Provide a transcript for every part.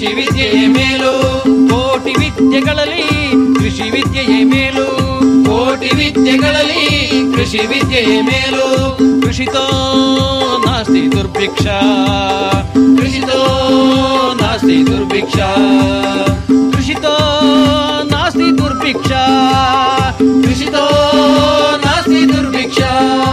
ಕೃಷಿ ವಿದ್ಯೆಯೇ ಮೇಲು ಕೋಟಿ ವಿದ್ಯೆಗಳಲ್ಲಿ ಕೃಷಿ ವಿದ್ಯೆಯೇ ಮೇಲು ಕೋಟಿ ವಿದ್ಯೆಗಳಲ್ಲಿ ಕೃಷಿ ವಿದ್ಯೆಯೇ ಮೇಲು ಕೃಷಿತೋ ನಾಸ್ತಿ ದುರ್ಭಿಕ್ಷ ಕೃಷಿತೋ ನಾಸ್ತಿ ದುರ್ಭಿಕ್ಷ ಕೃಷಿತೋ ನಾಸ್ತಿ ದುರ್ಭಿಕ್ಷ ಕೃಷಿತೋ ನಾಸ್ತಿ ದುರ್ಭಿಕ್ಷ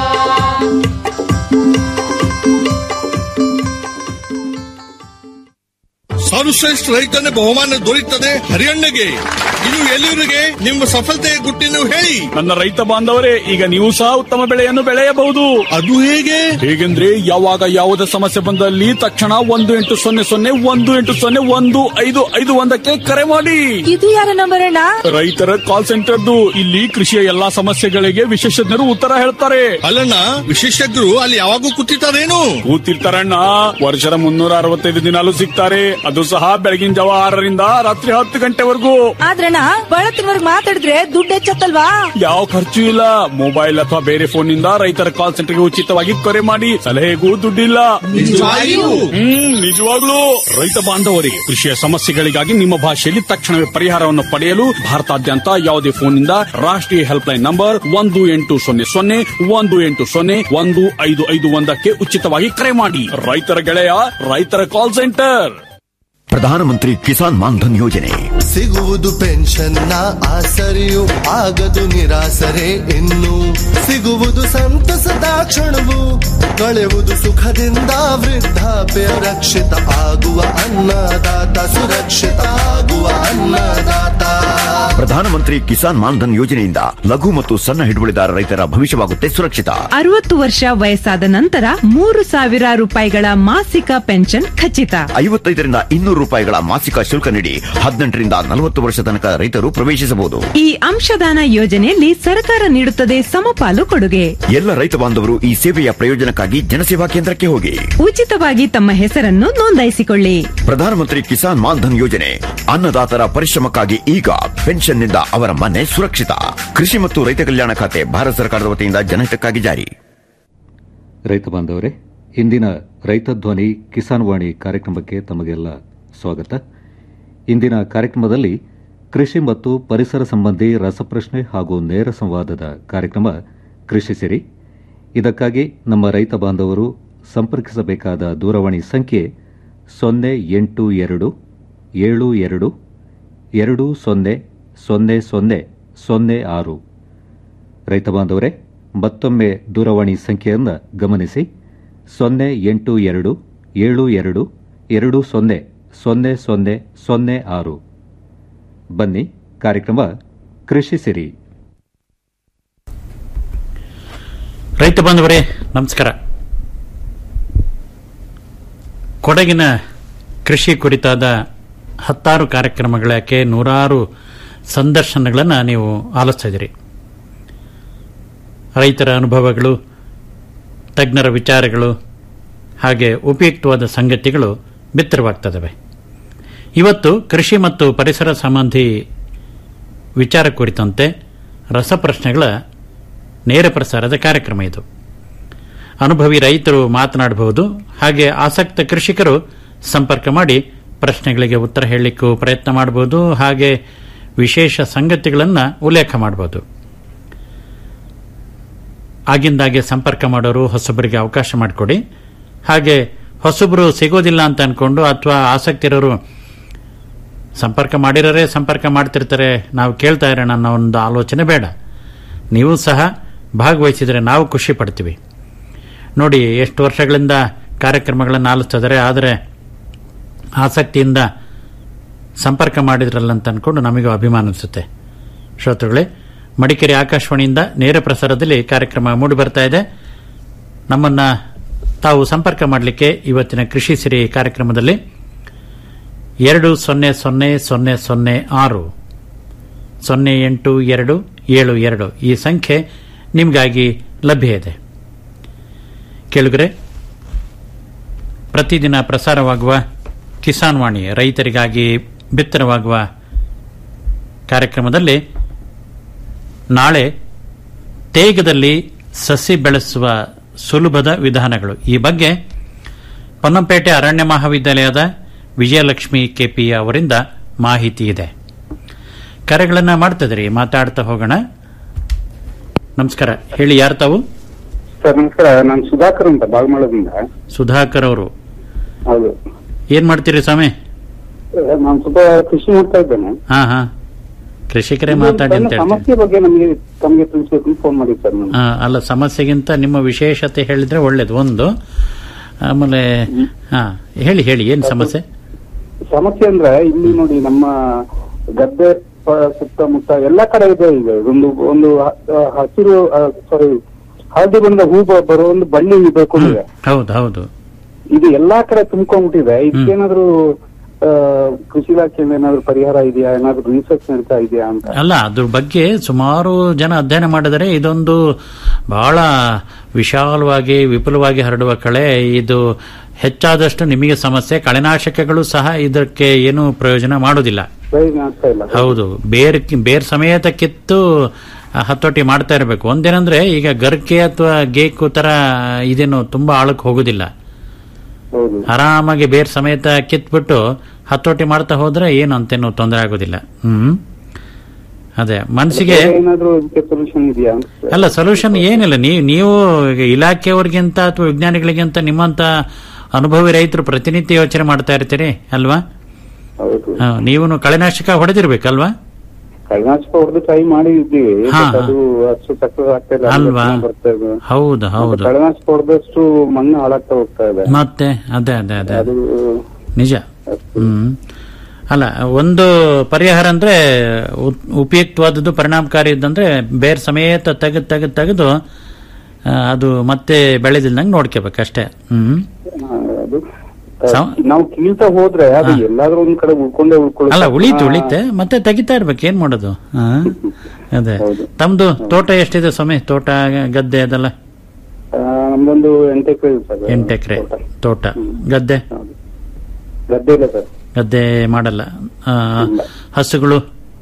ಸರ್ವಶ್ರೇಷ್ಠ ರೈತನ ಬಹುಮಾನ ದೊರೆಯುತ್ತದೆ ಹರಿಯಣ್ಣಗೆ ಇದು ಎಲ್ಲರಿಗೆ ನಿಮ್ಮ ಸಫಲತೆಯ ಗುಟ್ಟಿನ ಹೇಳಿ ನನ್ನ ರೈತ ಬಾಂಧವರೇ ಈಗ ನೀವು ಸಹ ಉತ್ತಮ ಬೆಳೆಯನ್ನು ಬೆಳೆಯಬಹುದು ಅದು ಹೇಗೆ ಹೇಗೆಂದ್ರೆ ಯಾವಾಗ ಯಾವುದೇ ಸಮಸ್ಯೆ ಬಂದಲ್ಲಿ ತಕ್ಷಣ ಒಂದು ಎಂಟು ಸೊನ್ನೆ ಸೊನ್ನೆ ಒಂದು ಎಂಟು ಸೊನ್ನೆ ಒಂದು ಐದು ಐದು ಒಂದಕ್ಕೆ ಕರೆ ಮಾಡಿ ಇದು ಯಾರ ನಂಬರ್ ಅಣ್ಣ ರೈತರ ಕಾಲ್ ಸೆಂಟರ್ದು ಇಲ್ಲಿ ಕೃಷಿಯ ಎಲ್ಲಾ ಸಮಸ್ಯೆಗಳಿಗೆ ವಿಶೇಷಜ್ಞರು ಉತ್ತರ ಹೇಳ್ತಾರೆ ಅಲ್ಲಣ್ಣ ವಿಶೇಷಜ್ಞರು ಅಲ್ಲಿ ಯಾವಾಗೂ ಕೂತಿರ್ತಾರೇನು ಕೂತಿರ್ತಾರಣ್ಣ ವರ್ಷದ ಮುನ್ನೂರ ಅರವತ್ತೈದು ದಿನಾಲು ಸಿಗ್ತಾರೆ ಅದು ಸಹ ಬೆಳಗಿನ ಜಾವ ಆರರಿಂದ ರಾತ್ರಿ ಹತ್ತು ಗಂಟೆವರೆಗೂ ಆದ್ರಣ್ಣ ಬಳತ್ತಿನವರ್ಗ್ ಮಾತಾಡಿದ್ರೆ ದುಡ್ಡು ಹೆಚ್ಚತ್ತಲ್ವಾ ಯಾವ ಖರ್ಚು ಇಲ್ಲ ಮೊಬೈಲ್ ಅಥವಾ ಬೇರೆ ಫೋನ್ ನಿಂದ ರೈತರ ಕಾಲ್ ಸೆಂಟರ್ಗೆ ಉಚಿತವಾಗಿ ಕರೆ ಮಾಡಿ ಸಲಹೆಗೂ ದುಡ್ಡಿಲ್ಲ ನಿಜವಾಗಿಯೂ? ಹ್ಮ್ ನಿಜವಾಗ್ಲೂ ರೈತ ಬಾಂಧವರಿಗೆ ಕೃಷಿಯ ಸಮಸ್ಯೆಗಳಿಗಾಗಿ ನಿಮ್ಮ ಭಾಷೆಯಲ್ಲಿ ತಕ್ಷಣವೇ ಪರಿಹಾರವನ್ನು ಪಡೆಯಲು ಭಾರತಾದ್ಯಂತ ಯಾವುದೇ ಫೋನ್ನಿಂದ ರಾಷ್ಟ್ರೀಯ ಹೆಲ್ಪ್ ಲೈನ್ ನಂಬರ್ ಒಂದು ಎಂಟು ಸೊನ್ನೆ ಸೊನ್ನೆ ಒಂದು ಎಂಟು ಸೊನ್ನೆ ಒಂದು ಐದು ಐದು ಒಂದಕ್ಕೆ ಉಚಿತವಾಗಿ ಕರೆ ಮಾಡಿ ರೈತರ ಗೆಳೆಯ ರೈತರ ಕಾಲ್ ಸೆಂಟರ್ ಪ್ರಧಾನಮಂತ್ರಿ ಕಿಸಾನ್ ಮಾನ್ಧನ್ ಯೋಜನೆ ಸಿಗುವುದು ಪೆನ್ಷನ್ನ ಆಸರೆಯು ಆಗದು ನಿರಾಸರೆ ಇನ್ನು ಸಿಗುವುದು ಸಂತಸದ ಕ್ಷಣವು ಕಳೆವುದು ಸುಖದಿಂದ ವೃದ್ಧಾಪ್ಯ ರಕ್ಷಿತ ಆಗುವ ಅನ್ನದಾತ ಸುರಕ್ಷಿತ ಆಗುವ ಅನ್ನದಾತ ಪ್ರಧಾನಮಂತ್ರಿ ಕಿಸಾನ್ ಮಾನ್ಧನ್ ಯೋಜನೆಯಿಂದ ಲಘು ಮತ್ತು ಸಣ್ಣ ಹಿಡುವಳಿದಾರ ರೈತರ ಭವಿಷ್ಯವಾಗುತ್ತೆ ಸುರಕ್ಷಿತ ಅರವತ್ತು ವರ್ಷ ವಯಸ್ಸಾದ ನಂತರ ಮೂರು ಸಾವಿರ ರೂಪಾಯಿಗಳ ಮಾಸಿಕ ಪೆನ್ಷನ್ ಖಚಿತ ಐವತ್ತೈದರಿಂದ ಇನ್ನೂರು ರೂಪಾಯಿಗಳ ಮಾಸಿಕ ಶುಲ್ಕ ನೀಡಿ ಹದಿನೆಂಟರಿಂದ ನಲವತ್ತು ವರ್ಷ ತನಕ ರೈತರು ಪ್ರವೇಶಿಸಬಹುದು ಈ ಅಂಶದಾನ ಯೋಜನೆಯಲ್ಲಿ ಸರ್ಕಾರ ನೀಡುತ್ತದೆ ಸಮಪಾಲು ಕೊಡುಗೆ ಎಲ್ಲ ರೈತ ಬಾಂಧವರು ಈ ಸೇವೆಯ ಪ್ರಯೋಜನಕ್ಕಾಗಿ ಜನಸೇವಾ ಕೇಂದ್ರಕ್ಕೆ ಹೋಗಿ ಉಚಿತವಾಗಿ ತಮ್ಮ ಹೆಸರನ್ನು ನೋಂದಾಯಿಸಿಕೊಳ್ಳಿ ಪ್ರಧಾನಮಂತ್ರಿ ಕಿಸಾನ್ ಮಾನ್ಧನ್ ಯೋಜನೆ ಅನ್ನದಾತರ ಪರಿಶ್ರಮಕ್ಕಾಗಿ ಈಗ ಪೆನ್ಷನ್ನಿಂದ ಅವರ ಮನೆ ಸುರಕ್ಷಿತ ಕೃಷಿ ಮತ್ತು ರೈತ ಕಲ್ಯಾಣ ಖಾತೆ ಭಾರತ ಸರ್ಕಾರದ ವತಿಯಿಂದ ಜನಹಿತಕ್ಕಾಗಿ ಜಾರಿ ರೈತ ಬಾಂಧವರೇ ಇಂದಿನ ರೈತ ಧ್ವನಿ ಕಿಸಾನ್ ವಾಣಿ ಕಾರ್ಯಕ್ರಮಕ್ಕೆ ತಮಗೆಲ್ಲ ಸ್ವಾಗತ ಇಂದಿನ ಕಾರ್ಯಕ್ರಮದಲ್ಲಿ ಕೃಷಿ ಮತ್ತು ಪರಿಸರ ಸಂಬಂಧಿ ರಸಪ್ರಶ್ನೆ ಹಾಗೂ ನೇರ ಸಂವಾದದ ಕಾರ್ಯಕ್ರಮ ಕೃಷಿ ಸಿರಿ ಇದಕ್ಕಾಗಿ ನಮ್ಮ ರೈತ ಬಾಂಧವರು ಸಂಪರ್ಕಿಸಬೇಕಾದ ದೂರವಾಣಿ ಸಂಖ್ಯೆ ಸೊನ್ನೆ ಎಂಟು ಎರಡು ಏಳು ಎರಡು ಎರಡು ಸೊನ್ನೆ ಸೊನ್ನೆ ಸೊನ್ನೆ ಸೊನ್ನೆ ಆರು ರೈತ ಬಾಂಧವರೇ ಮತ್ತೊಮ್ಮೆ ದೂರವಾಣಿ ಸಂಖ್ಯೆಯನ್ನು ಗಮನಿಸಿ ಸೊನ್ನೆ ಎಂಟು ಎರಡು ಏಳು ಎರಡು ಎರಡು ಸೊನ್ನೆ ಸೊನ್ನೆ ಸೊನ್ನೆ ಸೊನ್ನೆ ಆರು ಬನ್ನಿ ಕಾರ್ಯಕ್ರಮ ಕೃಷಿ ಸಿರಿ ರೈತ ಬಾಂಧವರೇ ನಮಸ್ಕಾರ ಕೊಡಗಿನ ಕೃಷಿ ಕುರಿತಾದ ಹತ್ತಾರು ಕಾರ್ಯಕ್ರಮಗಳಕ್ಕೆ ನೂರಾರು ಸಂದರ್ಶನಗಳನ್ನು ನೀವು ಆಲಿಸ್ತಾ ಇದ್ದೀರಿ ರೈತರ ಅನುಭವಗಳು ತಜ್ಞರ ವಿಚಾರಗಳು ಹಾಗೆ ಉಪಯುಕ್ತವಾದ ಸಂಗತಿಗಳು ಬಿತ್ತರವಾಗ್ತದವೆ ಇವತ್ತು ಕೃಷಿ ಮತ್ತು ಪರಿಸರ ಸಂಬಂಧಿ ವಿಚಾರ ಕುರಿತಂತೆ ರಸಪ್ರಶ್ನೆಗಳ ನೇರ ಪ್ರಸಾರದ ಕಾರ್ಯಕ್ರಮ ಇದು ಅನುಭವಿ ರೈತರು ಮಾತನಾಡಬಹುದು ಹಾಗೆ ಆಸಕ್ತ ಕೃಷಿಕರು ಸಂಪರ್ಕ ಮಾಡಿ ಪ್ರಶ್ನೆಗಳಿಗೆ ಉತ್ತರ ಹೇಳಲಿಕ್ಕೂ ಪ್ರಯತ್ನ ಮಾಡಬಹುದು ಹಾಗೆ ವಿಶೇಷ ಸಂಗತಿಗಳನ್ನು ಉಲ್ಲೇಖ ಮಾಡಬಹುದು ಆಗಿಂದಾಗೆ ಸಂಪರ್ಕ ಮಾಡೋರು ಹೊಸಬರಿಗೆ ಅವಕಾಶ ಮಾಡಿಕೊಡಿ ಹಾಗೆ ಹೊಸಬರು ಸಿಗೋದಿಲ್ಲ ಅಂತ ಅನ್ಕೊಂಡು ಅಥವಾ ಆಸಕ್ತಿ ಇರೋರು ಸಂಪರ್ಕ ಮಾಡಿರೋರೇ ಸಂಪರ್ಕ ಮಾಡ್ತಿರ್ತಾರೆ ನಾವು ಕೇಳ್ತಾ ಇರೋಣ ಅನ್ನೋ ಒಂದು ಆಲೋಚನೆ ಬೇಡ ನೀವು ಸಹ ಭಾಗವಹಿಸಿದರೆ ನಾವು ಖುಷಿ ಪಡ್ತೀವಿ ನೋಡಿ ಎಷ್ಟು ವರ್ಷಗಳಿಂದ ಕಾರ್ಯಕ್ರಮಗಳನ್ನು ಆಲಿಸ್ತಿದ್ದಾರೆ ಆದರೆ ಆಸಕ್ತಿಯಿಂದ ಸಂಪರ್ಕ ಮಾಡಿದ್ರಲ್ಲ ಅಂತ ಅನ್ಕೊಂಡು ನಮಗೂ ಅಭಿಮಾನ ಅನಿಸುತ್ತೆ ಶ್ರೋತೃಗಳೇ ಮಡಿಕೇರಿ ಆಕಾಶವಾಣಿಯಿಂದ ನೇರ ಪ್ರಸಾರದಲ್ಲಿ ಕಾರ್ಯಕ್ರಮ ಮೂಡಿ ಬರ್ತಾ ಇದೆ ನಮ್ಮನ್ನ ತಾವು ಸಂಪರ್ಕ ಮಾಡಲಿಕ್ಕೆ ಇವತ್ತಿನ ಕೃಷಿ ಸಿರಿ ಕಾರ್ಯಕ್ರಮದಲ್ಲಿ ಎರಡು ಸೊನ್ನೆ ಸೊನ್ನೆ ಸೊನ್ನೆ ಸೊನ್ನೆ ಆರು ಸೊನ್ನೆ ಎಂಟು ಎರಡು ಏಳು ಎರಡು ಈ ಸಂಖ್ಯೆ ನಿಮಗಾಗಿ ಲಭ್ಯ ಇದೆ ಕೇಳುಗರೆ ಪ್ರತಿದಿನ ಪ್ರಸಾರವಾಗುವ ಕಿಸಾನ್ ವಾಣಿ ರೈತರಿಗಾಗಿ ಬಿತ್ತರವಾಗುವ ಕಾರ್ಯಕ್ರಮದಲ್ಲಿ ನಾಳೆ ತೇಗದಲ್ಲಿ ಸಸಿ ಬೆಳೆಸುವ ಸುಲಭದ ವಿಧಾನಗಳು ಈ ಬಗ್ಗೆ ಪೊನ್ನಂಪೇಟೆ ಅರಣ್ಯ ಮಹಾವಿದ್ಯಾಲಯದ ವಿಜಯಲಕ್ಷ್ಮಿ ಕೆಪಿ ಅವರಿಂದ ಮಾಹಿತಿ ಇದೆ ಕರೆಗಳನ್ನ ಮಾಡ್ತಿದ್ರಿ ಮಾತಾಡ್ತಾ ಹೋಗೋಣ ನಮಸ್ಕಾರ ಹೇಳಿ ಯಾರು ತಾವು ಸರ್ ನಮಸ್ಕಾರ ನಾನು ಸುಧಾಕರ್ ಅಂತ ಬಾಗಮಳದಿಂದ ಸುಧಾಕರ್ ಅವರು ಹೌದು ಏನ್ ಮಾಡ್ತೀರಿ ಸ್ವಾಮಿ ನಾನು ಸ್ವಲ್ಪ ಕೃಷಿ ಮಾಡ್ತಾ ಇದ್ದೇನೆ ಹಾ ಹಾ ಕೃಷಿಕರೇ ಇದು ಮಾತಾಡಿ ಸಣ್ಣ ಅಂತ ಹೇಳ್ತೀನಿ ಸಮಸ್ಯೆ ಬಗ್ಗೆ ನಮಗೆ ತಮಗೆ ತಿಳಿಸ್ಬೇಕು ಅಂತ ಫೋನ್ ಮಾಡಿ ಸರ್ ನಾನು ಆ, ಅಲ್ಲ ಸಮಸ್ಯೆಗಿಂತ ನಿಮ್ಮ ವಿಶೇಷತೆ ಹೇಳಿದ್ರೆ ಒಳ್ಳೇದು ಒಂದು ಆಮೇಲೆ ಹಾ ಹೇಳಿ ಹೇಳಿ ಏನ್ ಸಮಸ್ಯೆ ಸಮಸ್ಯೆ ಅಂದ್ರೆ ಇಲ್ಲಿ ನೋಡಿ ನಮ್ಮ ಗದ್ದೆ ಪ- ಸುತ್ತಮುತ್ತ ಎಲ್ಲಾ ಕಡೆ ಇದೆ ಈಗ ಒಂದು ಒಂದು ಹ- ಹಸಿರು ಸಾರಿ ಹಳದಿ ಬಣ್ಣದ ಹೂ ಬ- ಬರೋ ಒಂದು ಬಳ್ಳಿ ಬೆಳ್ಕೊಂಡಿದೆ ಹೌದು ಹೌದು ಇದು ಎಲ್ಲಾ ಕಡೆ ತುಂಬ್ಕೊಂಡ್ಬಿಟ್ಟಿದೆ ಇದಕ್ಕೇನಾದ್ರೂ ಆ, ಕೃಷಿ ಇಲಾಖೆಯಿಂದ ಏನಾದ್ರು ಪರಿಹಾರ ಇದೆಯಾ ಏನಾದ್ರು ರಿಸರ್ಚ್ ನಡೀತಾ ಇದೆಯಾ ಅಂತ ಅಲ್ಲ ಅದ್ರ ಬಗ್ಗೆ ಸುಮಾರು ಜನ ಅಧ್ಯಯನ ಮಾಡಿದರೆ ಇದೊಂದು ಬಹಳ ವಿಶಾಲವಾಗಿ ವಿಪುಲವಾಗಿ ಹರಡುವ ಕಳೆ ಇದು ಹೆಚ್ಚಾದಷ್ಟು ನಿಮಗೆ ಸಮಸ್ಯೆ ಕಳೆನಾಶಕಗಳು ಸಹ ಇದಕ್ಕೆ ಏನು ಪ್ರಯೋಜನ ಮಾಡೋದಿಲ್ಲ ಪ್ರಯೋಜನ ಆಗ್ತಾ ಇಲ್ಲ ಹೌದು ಬೇರ್ ಬೇರ್ ಸಮೇತ ಕಿತ್ತು ಆ, ಹತೋಟಿ ಮಾಡ್ತಾ ಇರಬೇಕು ಒಂದೇನಂದ್ರೆ ಈಗ ಗರ್ಕೆ ಅಥವಾ ಗೇಕು ತರ ಇದೇನು ತುಂಬಾ ಆಳಕ್ಕೆ ಹೋಗುದಿಲ್ಲ ಹೌದು ಆರಾಮಾಗಿ ಬೇರ್ ಸಮೇತ ಕಿತ್ಬಿಟ್ಟು ಹತೋಟಿ ಮಾಡ್ತಾ ಹೋದ್ರೆ ಏನು ಅಂತೇನು ತೊಂದರೆ ಆಗೋದಿಲ್ಲ ಹ್ಮ್ ಅದೇ ಮನಸ್ಸಿಗೆ ಬೇರೆ ಏನಾದ್ರೂ ಇದಕ್ಕೆ ಸೊಲ್ಯೂಷನ್ ಇದೆಯಾ ಅಂತ ಅಲ್ಲ ಸೊಲ್ಯೂಷನ್ ಏನಿಲ್ಲ ನೀವು ನೀವು ಈಗ ಇಲಾಖೆಯವ್ರಿಗಿಂತ ಅಥವಾ ವಿಜ್ಞಾನಿಗಳಿಗಿಂತ ನಿಮ್ಮಂತ ಅನುಭವಿ ರೈತರು ಪ್ರತಿನಿತ್ಯ ಯೋಚನೆ ಮಾಡ್ತಾ ಇರ್ತೀರಿ ಅಲ್ವಾ ಹೌದು ಹಾ, ನೀವುನು ಕಳೆನಾಶಕ ಹೊಡೆದಿರ್ಬೇಕಲ್ವಾ ಕೈನಾಶಕ ಹೊಡೆದು ಟ್ರೈ ಮಾಡಿದ್ದೀವಿ ಹಾ, but ಅದು ಅಷ್ಟು ಸಕ್ಸಸ್ ಆಗ್ತಾ ಇಲ್ಲ ಅದು ಅಲ್ವಾ? ಚೆನ್ನಾಗ್ ಬರ್ತಾ ಇದೆ ಹೌದು ಹೌದು ಮತ್ತೆ ಕಳೆನಾಶಕ ಹೊಡೆದಷ್ಟು ಮಣ್ಣು ಹಾಳಾಗ್ತಾ ಹೋಗ್ತಾ ಇದೆ ಮತ್ತೆ ಅದೇ ಅದೇ ಅದೇ ಅದು ನಿಜ ಹ್ಮ್ ಅಲ್ಲ ಒಂದು ಪರಿಹಾರ ಅಂದ್ರೆ ಉ- ಉಪಯುಕ್ತವಾದದ್ದು ಪರಿಣಾಮಕಾರಿ ಇದ್ದಂದ್ರೆ ಬೇರ್ ಸಮೇತ ತೆಗೆದು ತೆಗೆದು ತೆಗೆದು ಆ, ಅದು ಮತ್ತೆ ಬೆಳೆದಿಲ್ದಂಗೆ ನೋಡ್ಕೋಬೇಕಷ್ಟೇ ಹ್ಮ್ ಆ, ಅದು ಆ, ಸಮ- ನಾವು ಕೀಳ್ತಾ ಹೋದ್ರೆ ಅದು ಎಲ್ಲಾದ್ರೂ ಒಂದ್ ಕಡೆ ಉಳ್ಕೊಂಡೇ ಉಳ್ಕೊಳ್ಳುತ್ತೆ ಅಲ್ಲ ಉಳಿತು ಉಳಿತೆ ಮತ್ತೆ ತೆಗಿತಾ ಇರ್ಬೇಕು ಏನ್ ಮಾಡೋದು ಹಾ? ಅದೇ ತಮ್ದು ತೋಟ ಎಷ್ಟಿದೆ ಸ್ವಾಮಿ ತೋಟ ಗದ್ದೆ ಅದೆಲ್ಲ ಆ, ನಮ್ದೊಂದು ಎಂಟು ಎಕರೆ ಇದೆ ಸರ್ ಎಂಟು ಎಕರೆ ತೋಟ ಗದ್ದೆ ಗದ್ದೆ ಇಲ್ಲ ಸರ್ ಗದ್ದೆ ಮಾಡಲ್ಲ ಆ, ಹಸುಗಳು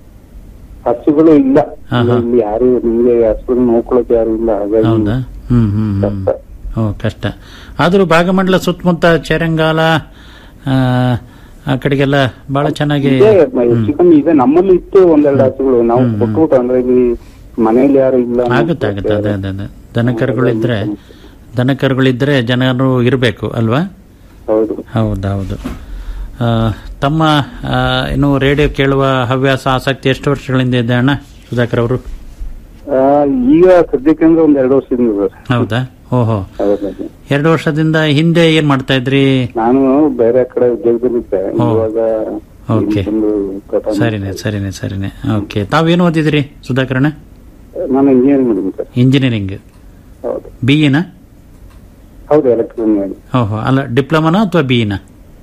ಹಸುಗಳು ಇಲ್ಲ ಹಾ, ಹಾ. ಇಲ್ಲಿ ಯಾರು ನಿಮ್ಗೆ ಹಸುಗಳು ನೋಡ್ಕೊಳಕ್ ಯಾರು ಇಲ್ಲ ಹಾಗಾಗಿ ಹೌದಾ ಹ್ಮ್ ಹ್ಮ್ ಹ್ಮ್ ಓ ಕಷ್ಟ ಆದ್ರೂ ಭಾಗಮಂಡಲ ಸುತ್ತಮುತ್ತ ಚರಂಗಾಲ ಆ, ಆ ಕಡೆಗೆಲ್ಲ ಬಹಳ ಚೆನ್ನಾಗಿ ಇದೆ ಹೆಚ್ಚು ಕಮ್ಮಿ ಇದೆ ನಮ್ಮಲ್ಲಿ ಇತ್ತು ಒಂದೆರಡು ಹಸುಗಳು ನಾವು ಕೊಟ್ಬಿಟ್ಟು ಅಂದ್ರೆ ಇಲ್ಲಿ ಮನೆಯಲ್ಲಿ ಯಾರು ಇಲ್ಲ ಅನ್ನೋ ಆಗುತ್ತೆ ಆಗುತ್ತೆ ಅದೇ ಅದೇ ಅದೇ ದನಕರುಗಳಿದ್ರೆ ದನಕರುಗಳಿದ್ರೆ ಜನರು ಇರಬೇಕು ಅಲ್ವಾ ಹೌದು ಹೌದೌದು ಆ, ತಮ್ಮ ಆ, ಇನ್ನು ರೇಡಿಯೋ ಕೇಳುವ ಹವ್ಯಾಸ ಆಸಕ್ತಿ ಎಷ್ಟು ವರ್ಷಗಳಿಂದ ಇದೆ ಅಣ್ಣ ಸುಧಾಕರ್ ಅವರು ಆ, ಈಗ ಸದ್ಯಕ್ಕೆ ಅಂದ್ರೆ ಒಂದ್ ಎರಡು ವರ್ಷದಿಂದ ಸರ್ ಹೌದಾ ಓಹೋ ಹೌದು ಎರಡು ವರ್ಷದಿಂದ ಹಿಂದೆ ಏನ್ ಮಾಡ್ತಾ ಇದ್ರಿ ನಾನು ಬೇರೆ ಕಡೆ ಉದ್ಯೋಗದಲ್ಲಿದ್ದೆ ಓ. ಇವಾಗ ಓಕೆ ಇಲ್ಲಿ ಬಂದು ತೋಟ ಸರಿನೆ ಸರಿನೆ ಸರಿನೆ ಓಕೆ ತಾವೇನು ಓದಿದ್ರಿ ಸುಧಾಕರಣ ನಾನು ಇಂಜಿನಿಯರಿಂಗ್ ಮಾಡಿದ್ದೀನಿ ಸರ್ ಇಂಜಿನಿಯರಿಂಗ್ ಹೌದು ಬಿ ಇನ ಹೌದು ಎಲೆಕ್ಟ್ರಿಕಲ್ ಓಹೋ ಅಲ್ಲ ಡಿಪ್ಲೊಮಾನ ಅಥವಾ ಬಿ ಇನ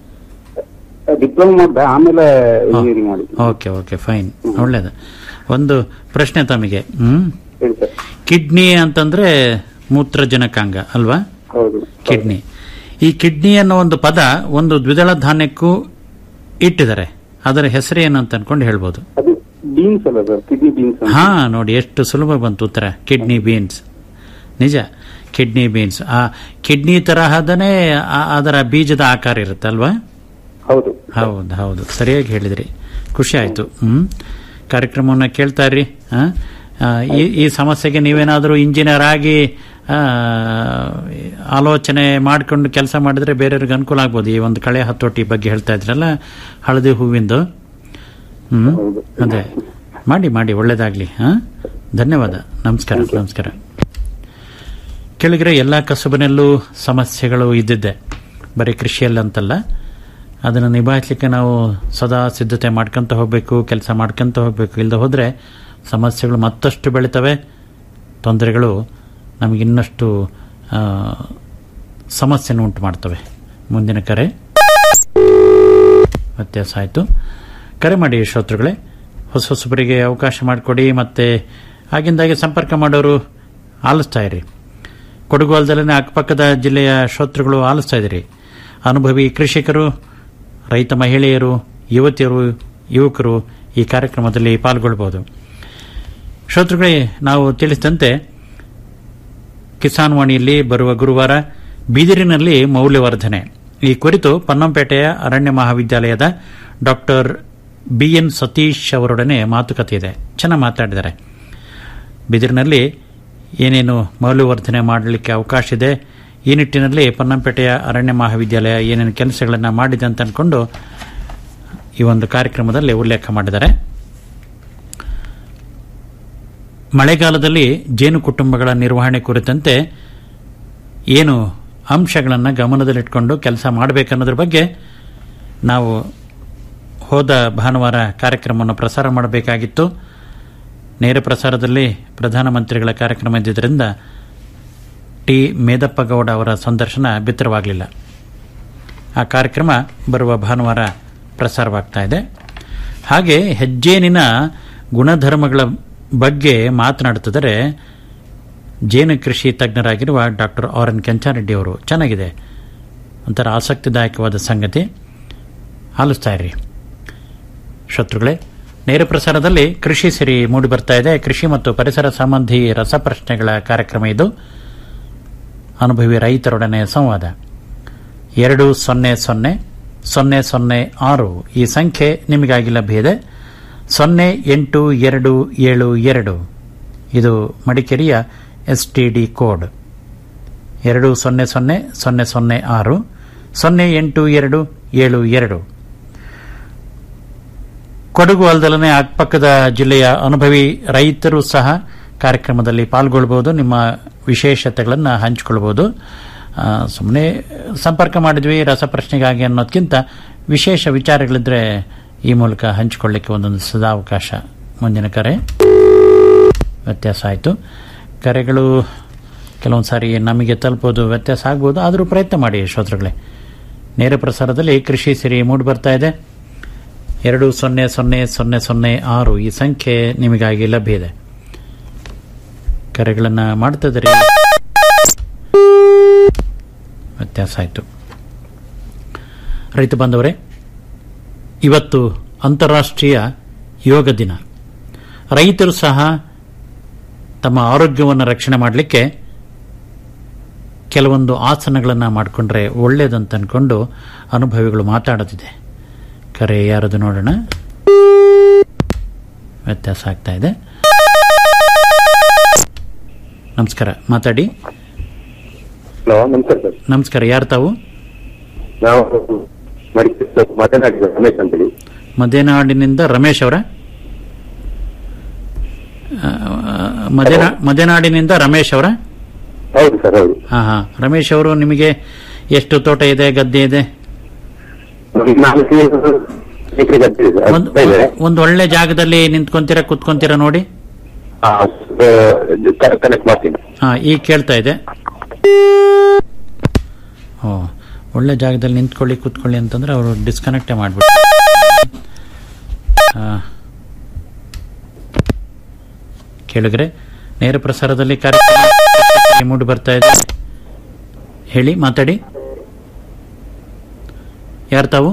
ಡಿಪ್ಲೊಮಾ ಮಾಡಿದೆ ಆಮೇಲೆ ಇಂಜಿನಿಯರಿಂಗ್ ಮಾಡಿ ಓಕೆ ಓಕೆ ಫೈನ್ ಒಳ್ಳೇದು ಒಂದು ಪ್ರಶ್ನೆ ತಮಗೆ ಹ್ಮ್ ಹೇಳಿ ಸರ್ ಕಿಡ್ನಿ ಅಂತಂದ್ರೆ ಮೂತ್ರಜನಕಾಂಗ ಅಲ್ವಾ ಹೌದು ಕಿಡ್ನಿ ಈ ಕಿಡ್ನಿ ಅನ್ನೋ ಒಂದು ಪದ ಒಂದು ದ್ವಿದಳ ಧಾನ್ಯಕ್ಕೂ ಇಟ್ಟಿದ್ದಾರೆ ಅದರ ಹೆಸರು ಏನು ಅಂತ ಅನ್ಕೊಂಡು ಹೇಳ್ಬೋದು ಅದು ಬೀನ್ಸ್ ಅಲ್ಲ ಸರ್ ಕಿಡ್ನಿ ಬೀನ್ಸ್ ಹಾ ನೋಡಿ ಎಷ್ಟು ಸುಲಭ ಬಂತು ಉತ್ತರ ಕಿಡ್ನಿ ಬೀನ್ಸ್ ನಿಜ ಕಿಡ್ನಿ ಬೀನ್ಸ್ ಆ ಕಿಡ್ನಿ ತರಹದನೇ ಆ- ಅದರ ಬೀಜದ ಆಕಾರ ಇರುತ್ತೆ ಅಲ್ವಾ ಹೌದು ಹೌದು ಹೌದು ಸರಿಯಾಗಿ ಹೇಳಿದ್ರಿ ಖುಷಿ ಆಯ್ತು ಹ್ಮ್ ಕಾರ್ಯಕ್ರಮವನ್ನು ಕೇಳ್ತಾ ಇರ್ರಿ ಆ? ಆ, ಈ ಈ ಸಮಸ್ಯೆಗೆ ನೀವೇನಾದರೂ ಇಂಜಿನಿಯರ್ ಆಗಿ ಆ, ಆಲೋಚನೆ ಮಾಡಿಕೊಂಡು ಕೆಲಸ ಮಾಡಿದ್ರೆ ಬೇರೆಯವ್ರಿಗೆ ಅನುಕೂಲ ಆಗ್ಬೋದು ಈ ಒಂದು ಕಳೆ ಹತೋಟಿ ಬಗ್ಗೆ ಹೇಳ್ತಾ ಇದ್ರಲ್ಲ ಹಳದಿ ಹೂವಿಂದು ಹ್ಮ್ ಅದೇ ಮಾಡಿ ಮಾಡಿ ಒಳ್ಳೇದಾಗ್ಲಿ ಹಾ ಧನ್ಯವಾದ ನಮಸ್ಕಾರ ನಮಸ್ಕಾರ ಕೆಳಗರೆ ಎಲ್ಲ ಕಸುಬಿನಲ್ಲೂ ಸಮಸ್ಯೆಗಳು ಇದ್ದಿದ್ದೆ ಬರೀ ಕೃಷಿಯಲ್ಲಂತಲ್ಲ ಅದನ್ನು ನಿಭಾಯಿಸಲಿಕ್ಕೆ ನಾವು ಸದಾ ಸಿದ್ಧತೆ ಮಾಡ್ಕೊಂತ ಹೋಗಬೇಕು ಕೆಲಸ ಮಾಡ್ಕೊಂತ ಹೋಗಬೇಕು ಇಲ್ಲದೆ ಹೋದರೆ ಸಮಸ್ಯೆಗಳು ಮತ್ತಷ್ಟು ಬೆಳಿತವೆ ತೊಂದರೆಗಳು ನಮಗಿನ್ನಷ್ಟು ಆ, ಸಮಸ್ಯೆನ ಉಂಟು ಮಾಡ್ತವೆ ಮುಂದಿನ ಕರೆ ವ್ಯತ್ಯಾಸ ಆಯಿತು ಕರೆ ಮಾಡಿ ಶ್ರೋತೃಗಳೇ ಹೊಸ ಹೊಸಬರಿಗೆ ಅವಕಾಶ ಮಾಡಿಕೊಡಿ ಮತ್ತು ಆಗಿಂದಾಗೆ ಸಂಪರ್ಕ ಮಾಡೋರು ಆಲಿಸ್ತಾ ಇರಿ ಕೊಡಗು ಅಲ್ದಲ್ಲೇ ಅಕ್ಕಪಕ್ಕದ ಜಿಲ್ಲೆಯ ಶ್ರೋತೃಗಳು ಆಲಿಸ್ತಾ ಇದ್ದೀರಿ ಅನುಭವಿ ಕೃಷಿಕರು ರೈತ ಮಹಿಳೆಯರು ಯುವತಿಯರು ಯುವಕರು ಈ ಕಾರ್ಯಕ್ರಮದಲ್ಲಿ ಪಾಲ್ಗೊಳ್ಬೋದು ಶ್ರೋತೃಗಳೇ ನಾವು ತಿಳಿಸಿದಂತೆ ಕಿಸಾನ್ ವಾಣಿಯಲ್ಲಿ ಬರುವ ಗುರುವಾರ ಬಿದಿರಿನಲ್ಲಿ ಮೌಲ್ಯವರ್ಧನೆ ಈ ಕುರಿತು ಪನ್ನಂಪೇಟೆಯ ಅರಣ್ಯ ಮಹಾವಿದ್ಯಾಲಯದ ಡಾಕ್ಟರ್ ಬಿಎನ್ ಸತೀಶ್ ಅವರೊಡನೆ ಮಾತುಕತೆ ಇದೆ ಚೆನ್ನಾಗಿ ಮಾತಾಡಿದ್ದಾರೆ ಬಿದಿರಿನಲ್ಲಿ ಏನೇನು ಮೌಲ್ಯವರ್ಧನೆ ಮಾಡಲಿಕ್ಕೆ ಅವಕಾಶ ಇದೆ ಈ ನಿಟ್ಟಿನಲ್ಲಿ ಪನ್ನಂಪೇಟೆಯ ಅರಣ್ಯ ಮಹಾವಿದ್ಯಾಲಯ ಏನೇನು ಕೆಲಸಗಳನ್ನು ಮಾಡಿದೆ ಅಂತ ಅಂದ್ಕೊಂಡು ಈ ಒಂದು ಕಾರ್ಯಕ್ರಮದಲ್ಲಿ ಉಲ್ಲೇಖ ಮಾಡಿದ್ದಾರೆ ಮಳೆಗಾಲದಲ್ಲಿ ಜೇನು ಕುಟುಂಬಗಳ ನಿರ್ವಹಣೆ ಕುರಿತಂತೆ ಏನು ಅಂಶಗಳನ್ನು ಗಮನದಲ್ಲಿಟ್ಕೊಂಡು ಕೆಲಸ ಮಾಡಬೇಕನ್ನೋದ್ರ ಬಗ್ಗೆ ನಾವು ಹೋದ ಭಾನುವಾರ ಕಾರ್ಯಕ್ರಮವನ್ನು ಪ್ರಸಾರ ಮಾಡಬೇಕಾಗಿತ್ತು ನೇರ ಪ್ರಸಾರದಲ್ಲಿ ಪ್ರಧಾನಮಂತ್ರಿಗಳ ಕಾರ್ಯಕ್ರಮ ಇದ್ದಿದ್ದರಿಂದ ಟಿ ಮೇದಪ್ಪ ಗೌಡ ಅವರ ಸಂದರ್ಶನ ಬಿತ್ತರವಾಗಲಿಲ್ಲ ಆ ಕಾರ್ಯಕ್ರಮ ಬರುವ ಭಾನುವಾರ ಪ್ರಸಾರವಾಗ್ತಾ ಇದೆ ಹಾಗೆ ಹೆಜ್ಜೇನಿನ ಗುಣಧರ್ಮಗಳ ಬಗ್ಗೆ ಮಾತನಾಡುತ್ತಿದ್ದರೆ ಜೇನು ಕೃಷಿ ತಜ್ಞರಾಗಿರುವ ಡಾಕ್ಟರ್ ಆರ್ ಎನ್ ಕೆಂಚಾರೆಡ್ಡಿ ಅವರು ಚೆನ್ನಾಗಿದೆ ಒಂಥರ ಆಸಕ್ತಿದಾಯಕವಾದ ಸಂಗತಿ ಆಲಿಸ್ತಾ ಇರ್ರಿ ಶತ್ರುಗಳೇ ನೇರ ಪ್ರಸಾರದಲ್ಲಿ ಕೃಷಿ ಸಿರಿ ಮೂಡಿ ಬರ್ತಾ ಇದೆ ಕೃಷಿ ಮತ್ತು ಪರಿಸರ ಸಂಬಂಧಿ ರಸಪ್ರಶ್ನೆಗಳ ಕಾರ್ಯಕ್ರಮ ಇದು ಅನುಭವಿ ರೈತರೊಡನೆ ಸಂವಾದ ಎರಡು ಸೊನ್ನೆ ಸೊನ್ನೆ ಸೊನ್ನೆ ಸೊನ್ನೆ ಆರು ಈ ಸಂಖ್ಯೆ ನಿಮಗಾಗಿ ಲಭ್ಯ ಇದೆ ಸೊನ್ನೆ ಎಂಟು ಎರಡು ಏಳು ಎರಡು ಇದು ಮಡಿಕೇರಿಯ ಎಸ್ಟಿಡಿ ಕೋಡ್ ಎರಡು ಸೊನ್ನೆ ಸೊನ್ನೆ ಸೊನ್ನೆ ಸೊನ್ನೆ ಆರು ಸೊನ್ನೆ ಎಂಟು ಎರಡು ಏಳು ಎರಡು ಕೊಡಗು ಅಲ್ದಲನೆ ಅಕ್ಕಪಕ್ಕದ ಜಿಲ್ಲೆಯ ಅನುಭವಿ ರೈತರು ಸಹ ಕಾರ್ಯಕ್ರಮದಲ್ಲಿ ಪಾಲ್ಗೊಳ್ಬಹುದು ನಿಮ್ಮ ವಿಶೇಷತೆಗಳನ್ನು ಹಂಚಿಕೊಳ್ಬಹುದು ಸುಮ್ಮನೆ ಸಂಪರ್ಕ ಮಾಡಿದ್ವಿ ರಸಪ್ರಶ್ನೆಗಾಗಿ ಅನ್ನೋದಕ್ಕಿಂತ ವಿಶೇಷ ವಿಚಾರಗಳಿದ್ರೆ ಈ ಮೂಲಕ ಹಂಚಿಕೊಳ್ಳಿಕ್ಕೆ ಒಂದೊಂದು ಸದಾವಕಾಶ ಮುಂದಿನ ಕರೆ ವ್ಯತ್ಯಾಸ ಆಯಿತು ಕರೆಗಳು ಕೆಲವೊಂದು ಸಾರಿ ನಮಗೆ ತಲುಪೋದು ವ್ಯತ್ಯಾಸ ಆಗ್ಬೋದು ಆದರೂ ಪ್ರಯತ್ನ ಮಾಡಿ ಶ್ರೋತೃಗಳೇ ನೇರ ಪ್ರಸಾರದಲ್ಲಿ ಕೃಷಿ ಸಿರಿ ಮೂಡಿ ಬರ್ತಾ ಇದೆ ಎರಡು ಸೊನ್ನೆ ಸೊನ್ನೆ ಸೊನ್ನೆ ಸೊನ್ನೆ ಆರು ಈ ಸಂಖ್ಯೆ ನಿಮಗಾಗಿ ಲಭ್ಯ ಇದೆ ಕರೆಗಳನ್ನು ಮಾಡ್ತಿದ್ರಿ ವ್ಯತ್ಯಾಸ ಆಯಿತು ರೈತ ಬಾಂಧವರೇ ಇವತ್ತು ಅಂತಾರಾಷ್ಟ್ರೀಯ ಯೋಗ ದಿನ ರೈತರು ಸಹ ತಮ್ಮ ಆರೋಗ್ಯವನ್ನು ರಕ್ಷಣೆ ಮಾಡಲಿಕ್ಕೆ ಕೆಲವೊಂದು ಆಸನಗಳನ್ನು ಮಾಡಿಕೊಂಡ್ರೆ ಒಳ್ಳೇದಂತ ಅನ್ಕೊಂಡು ಅನುಭವಿಗಳು ಮಾತಾಡುತ್ತಿದೆ ಕರೆ ಯಾರದು ನೋಡೋಣ ವ್ಯತ್ಯಾಸ ಆಗ್ತಾ ಇದೆ ನಮಸ್ಕಾರ ಮಾತಾಡಿ ಹಲೋ ನಮಸ್ಕಾರ ಸರ್ ನಮಸ್ಕಾರ ಯಾರು ತಾವು ನಾವು ಮಡಿಕೇರಿ ಮಾತನಾಡಿದ ರಮೇಶ್ ಅಂತೇಳಿ ಮದೆನಾಡಿನಿಂದ ರಮೇಶ್ ಅವರ ಮದೆನಾ- ಮದೆನಾಡಿನಿಂದ ರಮೇಶ್ ಅವರ ಹೌದು ಸರ್ ಹೌದು ಹಾ ಹಾ ರಮೇಶ್ ಅವರು ನಿಮಗೆ ಎಷ್ಟು ತೋಟ ಇದೆ ಗದ್ದೆ ಇದೆ ನಾಲ್ಕು ಎಕರೆ ಗದ್ದೆ ಇದೆ ಒಂದು ಅರ್ಧ ಇದೆ ಒಂದು ಒಳ್ಳೆ ಜಾಗದಲ್ಲಿ ನಿಂತ್ಕೊಂತೀರಾ ಕುತ್ಕೊಂತೀರಾ ನೋಡಿ ಕನೆಕ್ಟ್ ಮಾಡ್ತೀನಿ ಹಾ ಈಗ ಕೇಳ್ತಾ ಇದೆ ಓ ಒಳ್ಳೆ ಜಾಗದಲ್ಲಿ ನಿಂತ್ಕೊಳ್ಳಿ ಕೂತ್ಕೊಳ್ಳಿ ಅಂತಂದ್ರೆ ಅವರು ಡಿಸ್ಕನೆಕ್ಟೇ ಮಾಡ್ಬಿಟ್ಟು ಕೇಳಿದ್ರೆ ನೇರ ಪ್ರಸಾರದಲ್ಲಿ ಕಾರ್ಯಕ್ರಮ ಮೂಡಿ ಬರ್ತಾ ಇದೆ ಹೇಳಿ ಮಾತಾಡಿ ಯಾರು ತಾವು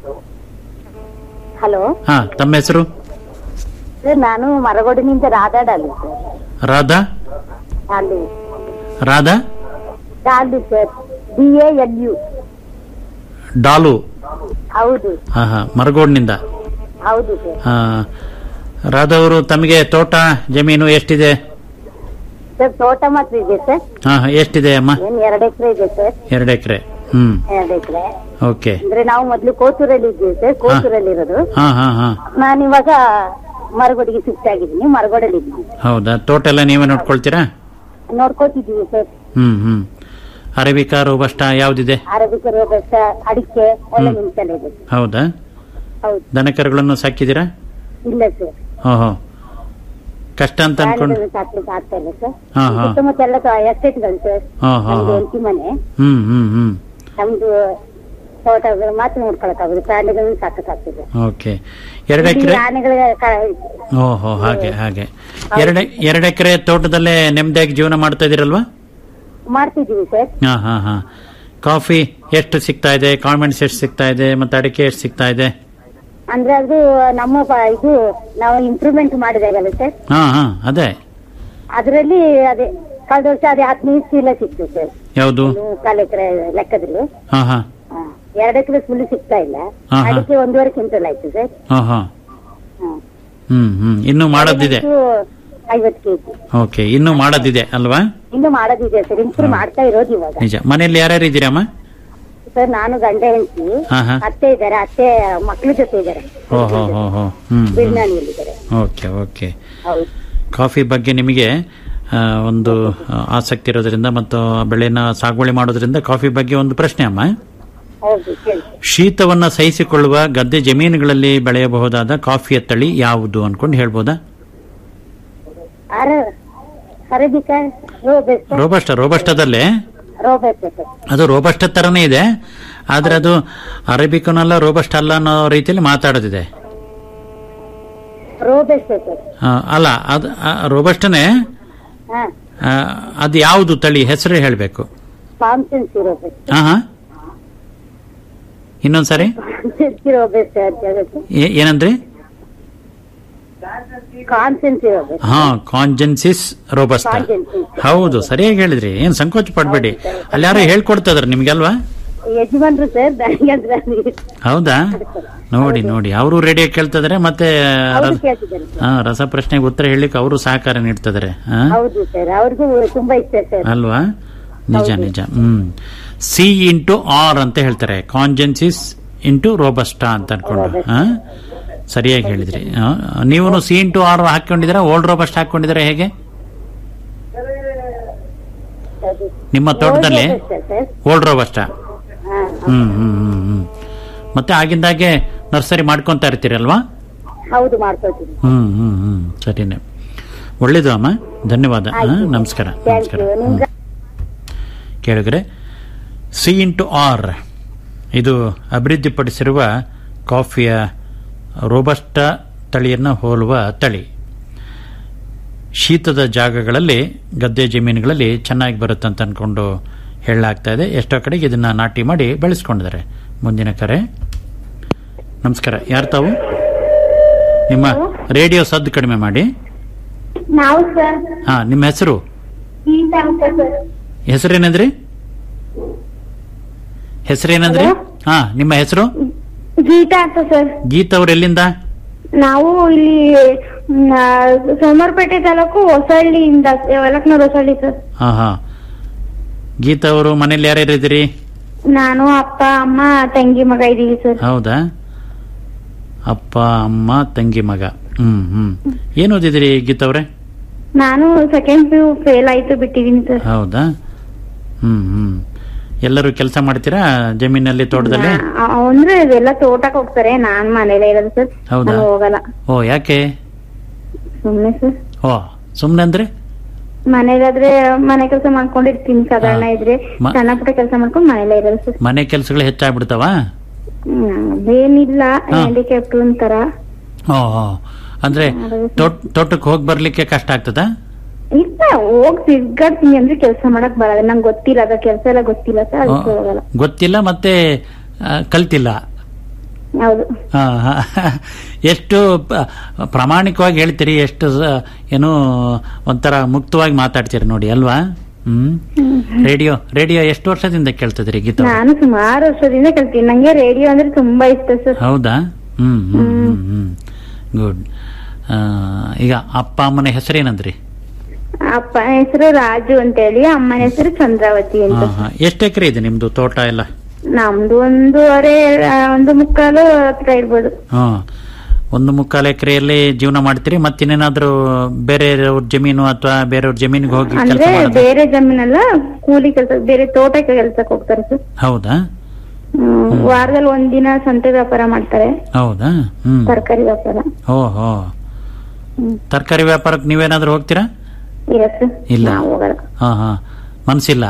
ಹಲೋ ಹಾ ತಮ್ಮ ಹೆಸರು ಸರ್ ನಾನು ಮರಗೋಡಿನಿಂದ ರಾಧಾಡಲ್ಲಿ ಸರ್ ರಾಧಾ ಅಲ್ಲಿ ರಾಧಾ ಡಾಲಿ sir B A L U ಡಾಲು ಹೌದು ಹಾ ಹಾ ಮರಗೋಡ್ನಿಂದ ಹೌದು ಸರ್ ಹಾ ರಾಧಾ ಅವರು ತಮಗೆ ತೋಟ ಜಮೀನು ಎಷ್ಟಿದೆ ಸರ್ ತೋಟ ಮಾತ್ರ ಇದೆ ಸರ್ ಹಾ ಹಾ, ಎಷ್ಟಿದೆ ಅಮ್ಮ ಏನ್ ಎರಡು ಎಕರೆ ಇದೆ ಸರ್ ಎರಡು ಎಕರೆ ಹ್ಮ್ ಎರಡು ಎಕರೆ ಓಕೆ ಅಂದ್ರೆ ನಾವು ಮೊದ್ಲು ಕೋತೂರಲ್ಲಿ ಇದ್ದೀವಿ ಸರ್ ಕೋತೂರಲ್ಲಿ ಇರೋದು ಹಾ ಹಾ ಹಾ ನಾನಿವಾಗ ಮರಗೋಡಿಗೆ ಶಿಫ್ಟ್ ಆಗಿದ್ದೀನಿ ಮರಗೋಡಲ್ಲಿ ಇದ್ದೀನಿ ಹೌದಾ ತೋಟ ಎಲ್ಲ ನೀವೇ ನೋಡ್ಕೊಳ್ತೀರಾ ನೋಡ್ಕೋತಿದ್ದೀವಿ ಸರ್ ಹ್ಮ್ ಹ್ಮ್ ಅರೇಬಿಕಾ ರೋಬಸ್ಟ ಯಾವ್ದಿದೆ ಆರೋಗ್ಯ ರೋಗ ಅಡಿಕೆ ಒಳ್ಳೆ ನಿಂತಲ್ಲ ಇದೆ ಹೌದಾ ಹೌದು ದನಕರುಗಳನ್ನು ಸಾಕಿದ್ದೀರಾ ಇಲ್ಲ ಸರ್ ಓಹೋ ಕಷ್ಟ ಅಂತ ಅನ್ಕೊಂಡು ಪ್ರಾಣಿಗಳನ್ನ ಸಾಕ್ಲಿಕ್ಕೆ ಆಗ್ತಾ ಇಲ್ಲ ಸರ್ ಹಾ, ಹಾ. ಸುತ್ತಮುತ್ತ ಎಲ್ಲ ಎಸ್ಟೇಟ್ಗಳು ಸರ್ ಹಾ, ಹಾ, ನಮ್ದು ಹಾ. ಒಂಟಿ ಮನೆ ಹ್ಮ್ ಹ್ಮ್ ಹ್ಮ್ ನಮ್ದು ತೋಟಗಳು ಮಾತ್ರ ನೋಡ್ಕೊಳಕ್ಕಾಗುದು ಪ್ರಾಣಿಗಳನ್ನ ಸಾಕಕ್ಕಾಗ್ತದೆ ಓಕೆ ಎರಡು ಇಲ್ಲಿ ಎಕರೆ ಆನೆಗಳ ಕ- ಓಹೋ ಹಾಗೆ ಹಾಗೆ ಎರಡು ಎರಡು ಎಕರೆ ತೋಟದಲ್ಲೇ ನೆಮ್ಮದಿಯಾಗಿ ಜೀವನ ಮಾಡ್ತಾ ಇದೀರಲ್ವಾ ಮಾಡ್ತಿದೀವಿ ಸರ್ ಹಾ ಹಾ ಹಾ ಕಾಫಿ ಎಷ್ಟು ಸಿಗ್ತಾ ಇದೆ ಕಾನ್ವೆಂಟ್ಸ್ ಎಷ್ಟು ಸಿಗ್ತಾ ಇದೆ ಮತ್ತೆ ಅಡಿಕೆ ಎಷ್ಟು ಸಿಗ್ತಾ ಇದೆ ಅಂದ್ರೆ ಅದು ನಮ್ಮ ಪ- ಇದು ನಾವು ಇಂಪ್ರೂವ್ಮೆಂಟ್ ಮಾಡಿದಾಗಲ್ಲ ಸರ್ ಹಾ ಹಾ ಅದೇ ಅದರಲ್ಲಿ ಅದೇ ಕಳೆದ ವರ್ಷ ಅದೇ ಹದಿನೈದು ಚೀಲ ಸಿಕ್ತು ಸರ್ ಯಾವುದು ಒಂದು ಕಾಲು ಎಕರೆ ಲೆಕ್ಕದಲ್ಲಿ ಹಾ ಹಾ ಹಾ. ಎರಡು ಎಕರೆ ಫುಲ್ ಸಿಗ್ತಾ ಇಲ್ಲ ಹಾ, ಹಾ. ಅಡಿಕೆ ಒಂದೂವರೆ ಕ್ವಿಂಟಲ್ ಆಯ್ತು ಸರ್ ಹಾ ಹಾ ಹ್ಮ್ ಹ್ಮ್ ಇನ್ನು ಮಾಡೋದಿದೆ ಐವತ್ತು ಕೆಜಿ ಓಕೆ ಇನ್ನು ಮಾಡೋದಿದೆ ಅಲ್ವಾ ಇನ್ನು ಮಾಡೋದಿದೆ ಸರ್ ಇಂಪ್ರೂವ್ ಮಾಡ್ತಾ ಇರೋದು ಇವಾಗ ನಿಜ ಮನೆಯಲ್ಲಿ ಯಾರ್ಯಾರು ಇದ್ದೀರಮ್ಮ ಸರ್ ನಾನು ಗಂಡ ಹೆಂಡತಿ ಹಾ ಹಾ ಅತ್ತೆ ಇದ್ದಾರೆ ಅತ್ತೆ ಮಕ್ಳ ಜೊತೆ ಇದ್ದಾರೆ ಓ ಹೋ ಹೋ ಹೋ ಹ್ಮ್ ಹ್ಮ್ ಬಿರ್ನಾಣಿಯಲ್ಲಿದ್ದಾರೆ ಓಕೆ ಓಕೆ ಹೌದು ಕಾಫಿ ಬಗ್ಗೆ ನಿಮಗೆ ಆ, ಒಂದು ಆ, ಆಸಕ್ತಿ ಇರೋದ್ರಿಂದ ಮತ್ತು ಆ ಬೆಳೆನ ಸಾಗುವಳಿ ಮಾಡೋದ್ರಿಂದ ಕಾಫಿ ಬಗ್ಗೆ ಒಂದು ಪ್ರಶ್ನೆ ಅಮ್ಮ ಹೌದು ಕೇಳಿ ಶೀತವನ್ನ ಸಹಿಸಿಕೊಳ್ಳುವ ಗದ್ದೆ ಜಮೀನುಗಳಲ್ಲಿ ಬೆಳೆಯಬಹುದಾದ ಕಾಫಿಯ ತಳಿ ಯಾವುದು ಅನ್ಕೊಂಡು ಹೇಳ್ಬೋದಾ ಅರ ಅರೇಬಿಕಾ ರೋಬೆಸ್ಟ್ ರೋಬಸ್ಟ ರೋಬಸ್ಟದಲ್ಲೇ ರೋಬೆಸ್ಟ್ ಸರ್ ಅದು ರೋಬಸ್ಟ ತರನೇ ಇದೆ ಆದ್ರೆ ಅದು ಅರೇಬಿಕನಲ್ಲ ರೋಬಸ್ಟ್ ಅಲ್ಲ ಅನ್ನೋ ರೀತಿಯಲ್ಲಿ ಮಾತಾಡೋದಿದೆ ರೋಬೆಸ್ಟ್ ಸರ್ ಆ, ಅಲ್ಲ ಅದು ರೋಬಸ್ಟನೇ ಹಾ ಅದು ಯಾವುದು ತಳಿ ಹೆಸರು ಹೇಳಬೇಕು ಕಾನ್ಸೆನ್ಸಿ ರೋಬೆಸ್ಟ್ ಹಾ ಹಾ ಇನ್ನೊಂದ್ಸರಿ ಕಾನ್ಸೆನ್ಸಿ ರೋಬೆಸ್ಟ್ ಅಂತ ಹೇಳುತ್ತೆ ಏ- ಏನಂದ್ರಿ ಕಾನ್ಸೆನ್ಸಿ ರೋಬೆಸ್ಟ್ ಹಾ ಕಾನ್ಜೆನ್ಸಿಸ್ ರೋಬಸ್ಟ ಕಾನ್ಸೆನ್ಸಿ ಹೌದು ಸರಿಯಾಗಿ ಹೇಳಿದ್ರಿ ಏನ್ ಸಂಕೋಚ ಪಡ್ಬೇಡಿ ಅಲ್ಲಿ ಯಾರೋ ಹೇಳ್ಕೊಡ್ತದ್ರ ನಿಮ್ಗಲ್ವಾ ಯಜಮಾನ್ರು ಸರ್ ನನಗೆ ಅಂದ್ರೆ ಹೌದಾ ನೋಡಿ ನೋಡಿ ಅವರು ರೇಡಿಯೋ ಕೇಳ್ತಿದಾರೆ ಮತ್ತೆ ಹೌದು ರ- ಕೇಳ್ತಿದ್ದಾರೆ ಹಾ ರಸ ಪ್ರಶ್ನೆಗೆ ಉತ್ತರ ಹೇಳಲಿಕ್ಕೆ ಅವರು ಸಹಕಾರ ನೀಡ್ತಿದಾರೆ ಹಾ ಹೌದು ಸರ್ ಅವ್ರಿಗೂ ತುಂಬಾ ಇಷ್ಟ ಸರ್ ಅಲ್ವಾ ನಿಜ ನಿಜ ಹ್ಮ್ ಸಿ ಇಂಟು ಆರ್ ಅಂತ ಹೇಳ್ತಾರೆ ಕಾನ್ಜೆನ್ಸಿಸ್ ಇಂಟು ರೋಬಸ್ಟಾ ಅಂತ ಅನ್ಕೊಂಡು ಹಾ ಸರಿಯಾಗಿ ಹೇಳಿದ್ರಿ ನೀವು ಸಿ ಇಂಟು ಆರ್ ಹಾಕೊಂಡಿದ್ದೀರಾ ಓಲ್ಡ್ ರೋಬಸ್ಟ್ ಹಾಕೊಂಡಿದ್ದೀರಾ ಹೇಗೆ ನಿಮ್ಮ ತೋಟದಲ್ಲಿ ಸರ್ ಓಲ್ಡ್ ರೋಬಸ್ಟಾ ಹ್ಮ್ ಹ್ಮ್ ಹ್ಮ್ ಹ್ಮ್ ಮತ್ತೆ ಆಗಿಂದಾಗೆ ನರ್ಸರಿ ಮಾಡ್ಕೊಂತ ಇರ್ತೀರಿ ಅಲ್ವಾ ಹೌದು ಮಾಡ್ಕೊಳ್ತೀನಿ ಹ್ಮ್ ಹ್ಮ್ ಹ್ಮ್ ಸರಿನೇ ಒಳ್ಳೇದು ಅಮ್ಮ ಧನ್ಯವಾದ ಹಾ, ನಮಸ್ಕಾರ ಥ್ಯಾಂಕ್ ನಮಸ್ಕಾರ ಯು ನಿಮ್ಗೆ ಕೇಳಿದ್ರೆ ಸಿ ಇಂಟು ಆರ್ ಇದು ಅಭಿವೃದ್ಧಿಪಡಿಸಿರುವ ಕಾಫಿಯ ರೋಬಸ್ಟ ತಳಿಯನ್ನು ಹೋಲುವ ತಳಿ ಶೀತದ ಜಾಗಗಳಲ್ಲಿ ಗದ್ದೆ ಜಮೀನುಗಳಲ್ಲಿ ಚೆನ್ನಾಗಿ ಬರುತ್ತೆ ಅಂತ ಅನ್ಕೊಂಡು ಹೇಳಲಾಗ್ತಾ ಇದೆ ಎಷ್ಟೋ ಕಡೆಗೆ ಇದನ್ನ ನಾಟಿ ಮಾಡಿ ಬೆಳೆಸ್ಕೊಂಡಿದ್ದಾರೆ ಮುಂದಿನ ಕರೆ ನಮಸ್ಕಾರ ಯಾರು ತಾವು ನಿಮ್ಮ ರೇಡಿಯೋ ಸದ್ದು ಕಡಿಮೆ ಮಾಡಿ ನಾವು ಸರ್ ಹಾ ನಿಮ್ಮ ಹೆಸರು ಗೀತಾ ಅಂತ ಸರ್ ಹೆಸರೇನಂದ್ರಿ ಹೆಸರೇನಂದ್ರಿ ಹಾ ನಿಮ್ಮ ಹೆಸರು ಗೀತಾ ಅಂತ ಸರ್ ಗೀತಾ ಅವ್ರು ಎಲ್ಲಿಂದ ನಾವು ಇಲ್ಲಿ ಮ್, ಆ, ಸೋಮವಾರಪೇಟೆ ತಾಲೂಕು ಹೊಸಳ್ಳಿಯಿಂದ ಒಲಕ್ನೂರ್ ಹೊಸಳ್ಳಿ ಸರ್ ಹಾ ಹಾ ಗೀತಾ ಅವರು ಮನೇಲಿ ಯಾರ್ಯಾರು ಇದ್ದೀರಿ ನಾನು ಅಪ್ಪ ಅಮ್ಮ ತಂಗಿ ಮಗ ಇದೀವಿ ಸರ್ ಹೌದಾ ಅಪ್ಪ ಅಮ್ಮ ತಂಗಿ ಮಗ ಹ್ಮ್ ಹ್ಮ್ ಏನ್ ಓದಿದಿರಿ ಗೀತಾ ಅವ್ರೆ ನಾನು ಸೆಕೆಂಡ್ ಪಿ ಯು ಫೇಲ್ ಆಯ್ತು ಬಿಟ್ಟಿದೀನಿ ಸರ್ ಹೌದಾ ಹ್ಮ್ ಹ್ಮ್ ಎಲ್ಲರೂ ಕೆಲಸ ಮಾಡ್ತೀರಾ ಜಮೀನಲ್ಲಿ ತೋಟದಲ್ಲಿ ಆ, ಅಂದ್ರೆ ಇದೆಲ್ಲ ತೋಟಕ್ಕೆ ಹೋಗ್ತಾರೆ ನಾನ್ ಮನೇಲೇ ಇರೋದು ಸರ್ ಹೌದಾ? ನಾನು ಹೋಗಲ್ಲ ಓ ಯಾಕೆ ಸುಮ್ನೆ ಸರ್ ಓ ಸುಮ್ನೆ ಅಂದ್ರೆ ಮನೇಲಾದ್ರೆ ಮನೆ ಕೆಲಸ ಮಾಡ್ಕೊಂಡಿರ್ತೀನಿ ಸಾಧಾರಣ ಇದ್ರೆ ಮ- ಸಣ್ಣ ಪುಟ್ಟ ಕೆಲಸ ಮಾಡ್ಕೊಂಡು ಮನೇಲೇ ಇರೋದು ಸರ್ ಮನೆ ಕೆಲಸಗಳು ಹೆಚ್ಚಾಗ್ಬಿಡ್ತಾವ ಹ್ಮ್, ಅದೇನಿಲ್ಲ ಹಾ. ಹ್ಯಾಂಡಿಕ್ಯಾಪ್ಟ್ ಅಂತಾರ ಓ ಓ. ಅಂದ್ರೆ ತೋಟ ತೋಟಕ್ಕೆ ಹೋಗಿ ಬರ್ಲಿಕ್ಕೆ ಕಷ್ಟ ಆಗ್ತದಾ ಇಲ್ಲ ಹೋಗ್ ತಿರ್ಗಾಡ್ತೀನಿ ಅಂದ್ರೆ ಕೆಲಸ ಮಾಡಕ್ ಬರಲ್ಲ ನಂಗೆ ಗೊತ್ತಿಲ್ಲ ಅದ ಕೆಲಸ ಎಲ್ಲ ಗೊತ್ತಿಲ್ಲ ಸರ್ ಅದಕ್ಕೆ ಹೋಗಲ್ಲ ಗೊತ್ತಿಲ್ಲ ಮತ್ತೆ ಆ, ಕಲ್ತಿಲ್ಲ ಹೌದು ಆ, ಎಷ್ಟು ಪ- ಪ್ರಾಮಾಣಿಕವಾಗಿ ಹೇಳ್ತೀರಿ ಎಷ್ಟು ಸ- ಏನು ಒಂಥರ ಮುಕ್ತವಾಗಿ ಮಾತಾಡ್ತೀರಿ ನೋಡಿ ಅಲ್ವಾ ಹ್ಮ್ ರೇಡಿಯೋ ರೇಡಿಯೋ ಎಷ್ಟು ವರ್ಷದಿಂದ ಕೇಳ್ತಿದ್ರಿ ಗೀತಾ ಅವ್ರೆ? ನಾನು ಸುಮಾರು ವರ್ಷದಿಂದ ಕಲ್ತೀನಿ ನಂಗೆ ರೇಡಿಯೋ ಅಂದ್ರೆ ತುಂಬಾ ಇಷ್ಟ ಸರ್ ಹೌದಾ ಹ್ಮ್ ಹ್ಮ್ ಹ್ಮ್ ಹ್ಮ್ ಗುಡ್ ಈಗ ಅಪ್ಪ ಅಮ್ಮನ ಹೆಸರೇನಂದ್ರಿ ಅಪ್ಪನ ಹೆಸರು ರಾಜು ಅಂತ ಹೇಳಿ ಅಮ್ಮನ ಹೆಸರು ಚಂದ್ರಾವತಿ ಅಂತ ಹಾ ಹಾ ಎಷ್ಟು ಎಕರೆ ಇದೆ ನಿಮ್ದು ತೋಟ ಎಲ್ಲ ನಮ್ದು ಒಂದೂವರೆ ಆ, ಒಂದು ಮುಕ್ಕಾಲು ಹತ್ರ ಇರ್ಬೋದು ಹಾ ಒಂದು ಮುಕ್ಕಾಲು ಎಕರೆಯಲ್ಲಿ ಜೀವನ ಮಾಡ್ತೀರಿ ಮತ್ತಿನ್ನೇನಾದ್ರೂ ಬೇರೆಯವ್ರ ಜಮೀನು ಅಥವಾ ಬೇರೆಯವ್ರ ಜಮೀನಿಗೆ ಹೋಗಿ ಕೆಲಸ ಅಂದ್ರೆ ಮಾಡೋದು ಬೇರೆ ಜಮೀನೆಲ್ಲ ಕೂಲಿ ಕೆಲಸ ಬೇರೆ ತೋಟಕ್ಕೆ ಕೆಲ್ಸಕ್ಕೆ ಹೋಗ್ತಾರೆ ಸರ್ ಹೌದಾ ಹ್ಮ್, ವಾರದಲ್ಲಿ ಒಂದಿನ ಸಂತೆ ವ್ಯಾಪಾರ ಮಾಡ್ತಾರೆ ಹೌದಾ ಹ್ಮ್ ತರಕಾರಿ ವ್ಯಾಪಾರ ಓಹೋ ತರಕಾರಿ ವ್ಯಾಪಾರಕ್ಕೆ ನೀವೇನಾದ್ರೂ ಹೋಗ್ತೀರಾ ಇಲ್ಲ ಸರ್ ಇಲ್ಲ ನಾವ್ ಹೋಗಲ್ಲ ಹಾ ಹಾ ಮನ್ಸಿಲ್ಲ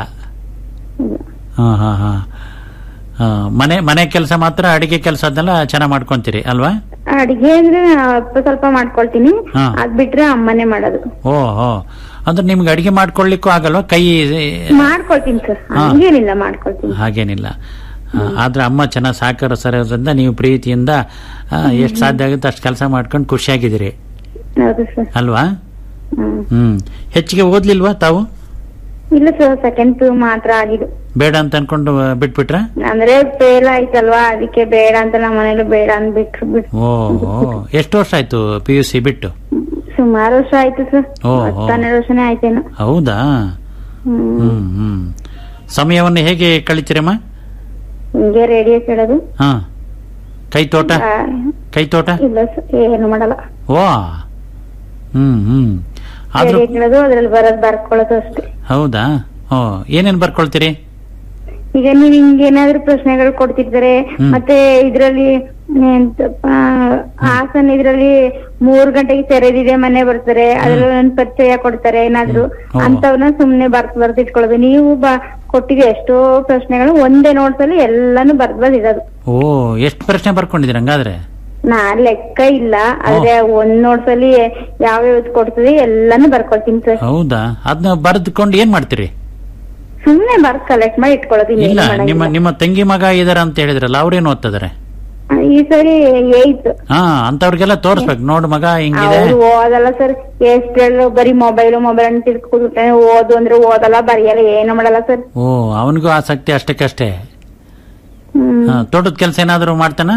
ಹಾ ಹಾ ಹಾ ಹಾ, ಮನೆ ಮನೆ ಕೆಲಸ ಮಾತ್ರ ಅಡಿಗೆ ಕೆಲಸ ಅದನ್ನೆಲ್ಲ ಚೆನ್ನಾಗಿ ಮಾಡ್ಕೊಂತೀರಿ ಅಲ್ವಾ ಅಡಿಗೆ ಅಂದ್ರೆ ಅಲ್ಪ ಸ್ವಲ್ಪ ಮಾಡ್ಕೊಳ್ತೀನಿ ಹಾ. ಅದ್ ಬಿಟ್ರೆ ಅಮ್ಮನೇ ಮಾಡೋದು ಓಹೋ ಅಂದ್ರೆ ನಿಮ್ಗೆ ಅಡಿಗೆ ಮಾಡ್ಕೊಳ್ಳಿಕ್ಕೂ ಆಗಲ್ವಾ ಕೈ ಮಾಡ್ಕೊಳ್ತೀನಿ ಸರ್ ಹಾ. ಹಂಗೇನಿಲ್ಲ ಮಾಡ್ಕೊಳ್ತೀನಿ ಹಾಗೇನಿಲ್ಲ ಆ, ಆದ್ರೆ ಅಮ್ಮ ಚೆನ್ನಾಗಿ ಸಹಕಾರ ಸರೋದ್ರಿಂದ ನೀವು ಪ್ರೀತಿಯಿಂದ ಎಷ್ಟು ಸಾಧ್ಯ ಆಗುತ್ತೆ ಅಷ್ಟು ಕೆಲಸ ಮಾಡ್ಕೊಂಡು ಖುಷಿಯಾಗಿದ್ದೀರಿ ಹೌದು ಸರ್ ಅಲ್ವಾ ಹ್ಮ್ ಹ್ಮ್ ಹೆಚ್ಚಿಗೆ ಓದ್ಲಿಲ್ವಾ ತಾವು ಇಲ್ಲ ಸರ್ ಸೆಕೆಂಡ್ ಪಿ ಮಾತ್ರ ಆಗಿದ್ದು ಬೇಡ ಅಂತ ಅನ್ಕೊಂಡು ಆ, ಬಿಟ್ಬಿಟ್ರ ಅಂದ್ರೆ ಫೇಲ್ ಆಯ್ತಲ್ವಾ ಅದಕ್ಕೆ ಬೇಡ ಅಂತ ನಮ್ಮ ಮನೇಲಿ ಬೇಡ ಅಂದ್ಬಿಟ್ರು ಬಿಟ್ ಓ ಓ. ಎಷ್ಟು ವರ್ಷ ಆಯ್ತು ಪಿ ಯು ಸಿ ಬಿಟ್ಟು ಸುಮಾರು ವರ್ಷ ಆಯ್ತು ಸರ್ ಓ, ಓ. ಹತ್ತು ಹನ್ನೆರಡು ವರ್ಷನೇ ಆಯ್ತೇನೋ ಹೌದಾ ಹ್ಮ್ ಹ್ಮ್ ಹ್ಮ್ ಸಮಯವನ್ನು ಹೇಗೆ ಕಳಿತೀರಮ್ಮ ಹಿಂಗೆ ರೇಡಿಯೋ ಕೇಳೋದು ಹಾ ಕೈ ತೋಟ ಆ, ಕೈ ತೋಟ ಇಲ್ಲ ಸರ್ ಏನು ಮಾಡಲ್ಲ ವಾ ಹ್ಮ್ ಹ್ಮ್ ಆದ್ರೂ ರೇಡಿಯೋ ಕೇಳೋದು ಅದ್ರಲ್ಲಿ ಬರೋದ್ ಬರ್ಕೊಳ್ಳೋದು ಅಷ್ಟೇ ಹೌದಾ ಓ ಏನೇನ್ ಬರ್ಕೊಳ್ತೀರಿ ಈಗ ನೀವ್ ಹಿಂಗೇನಾದ್ರೂ ಪ್ರಶ್ನೆಗಳು ಕೊಡ್ತಿರ್ತಾರೆ ಹ್ಮ್. ಮತ್ತೆ ಇದ್ರಲ್ಲಿ ಎಂತಪ್ಪ, ಹಾಸನ್ ಇದ್ರಲ್ಲಿ ಮೂರ್ ಗಂಟೆಗೆ ತೆರೆದಿದೆ ಮನೆ ಬರ್ತಾರೆ ಅದ್ರಲ್ಲಿ ಒಂದ್ ಪರಿಚಯ ಕೊಡ್ತಾರೆ ಏನಾದ್ರು ಓ. ಅಂತವನ್ನ ಸುಮ್ನೆ ಬರ್ತ್ ಬರ್ದಿಟ್ಕೊಳ್ಳೋದು ನೀವು ಬ ಕೊಟ್ಟಿಗೆ ಎಷ್ಟೋ ಪ್ರಶ್ನೆಗಳು ಒಂದೇ ನೋಟ್ಸ್ ಅಲ್ಲಿ ಎಲ್ಲಾನು ಬರ್ದ್ ಬರ್ದಿರೋದು ಓ ಎಷ್ಟು ಪ್ರಶ್ನೆ ಬರ್ಕೊಂಡಿದ್ದೀರ ಹಂಗಾದ್ರೆ ನಾನ್ ಲೆಕ್ಕ ಇಲ್ಲ ಆದ್ರೆ ಒಂದ್ ನೋಟ್ಸ್ ಅಲ್ಲಿ ಯಾವ್ಯಾವ ಕೊಡ್ತದೆ ಎಲ್ಲಾನು ಬರ್ಕೊಳ್ತೀನಿ ಸರ್ ಹೌದಾ ಅದನ್ನ ಬರೆದುಕೊಂಡು ಏನ್ ಮಾಡ್ತೀರಿ ಸುಮ್ನೆ ಬರ್ದ್ ಕಲೆಕ್ಟ್ ಮಾಡಿ ಇಟ್ಕೊಳ್ಳೋದು ಇಲ್ಲ ಇನ್ನೇನು ನಿಮ್ಮ ಮಾಡಂಗಿಲ್ಲ. ನಿಮ್ಮ ತಂಗಿ ಮಗ ಇದಾರ ಅಂತ ಹೇಳಿದ್ರಲ್ಲ ಅವ್ರೇನ್ ಓದ್ತಿದಾರೆ ಈ ಸರಿ ಏಯ್ತ್ ಹಾ ಅಂತವ್ರಿಗೆಲ್ಲ ತೋರ್ಸ್ಬೇಕು ನೋಡು ಮಗ ಹಿಂಗಿದೆ ಅವ್ರು ಓದಲ್ಲ ಸರ್ ಎಷ್ಟ್ ಹೇಳು ಬರೀ ಮೊಬೈಲ್ ಮೊಬೈಲ್ ಅಂತ ತಿಳ್ಕೊಬಿಟ್ರೆ ಓದು ಅಂದ್ರೆ ಓದಲ್ಲ ಬರೆಯಲ್ಲ ಏನು ಮಾಡಲ್ಲ ಸರ್ ಓ ಅವನಿಗೂ ಆಸಕ್ತಿ ಅಷ್ಟಕ್ಕಷ್ಟೇ ಹ್ಮ್ ಹಾ, ತೋಟದ ಕೆಲಸ ಏನಾದ್ರು ಮಾಡ್ತಾನ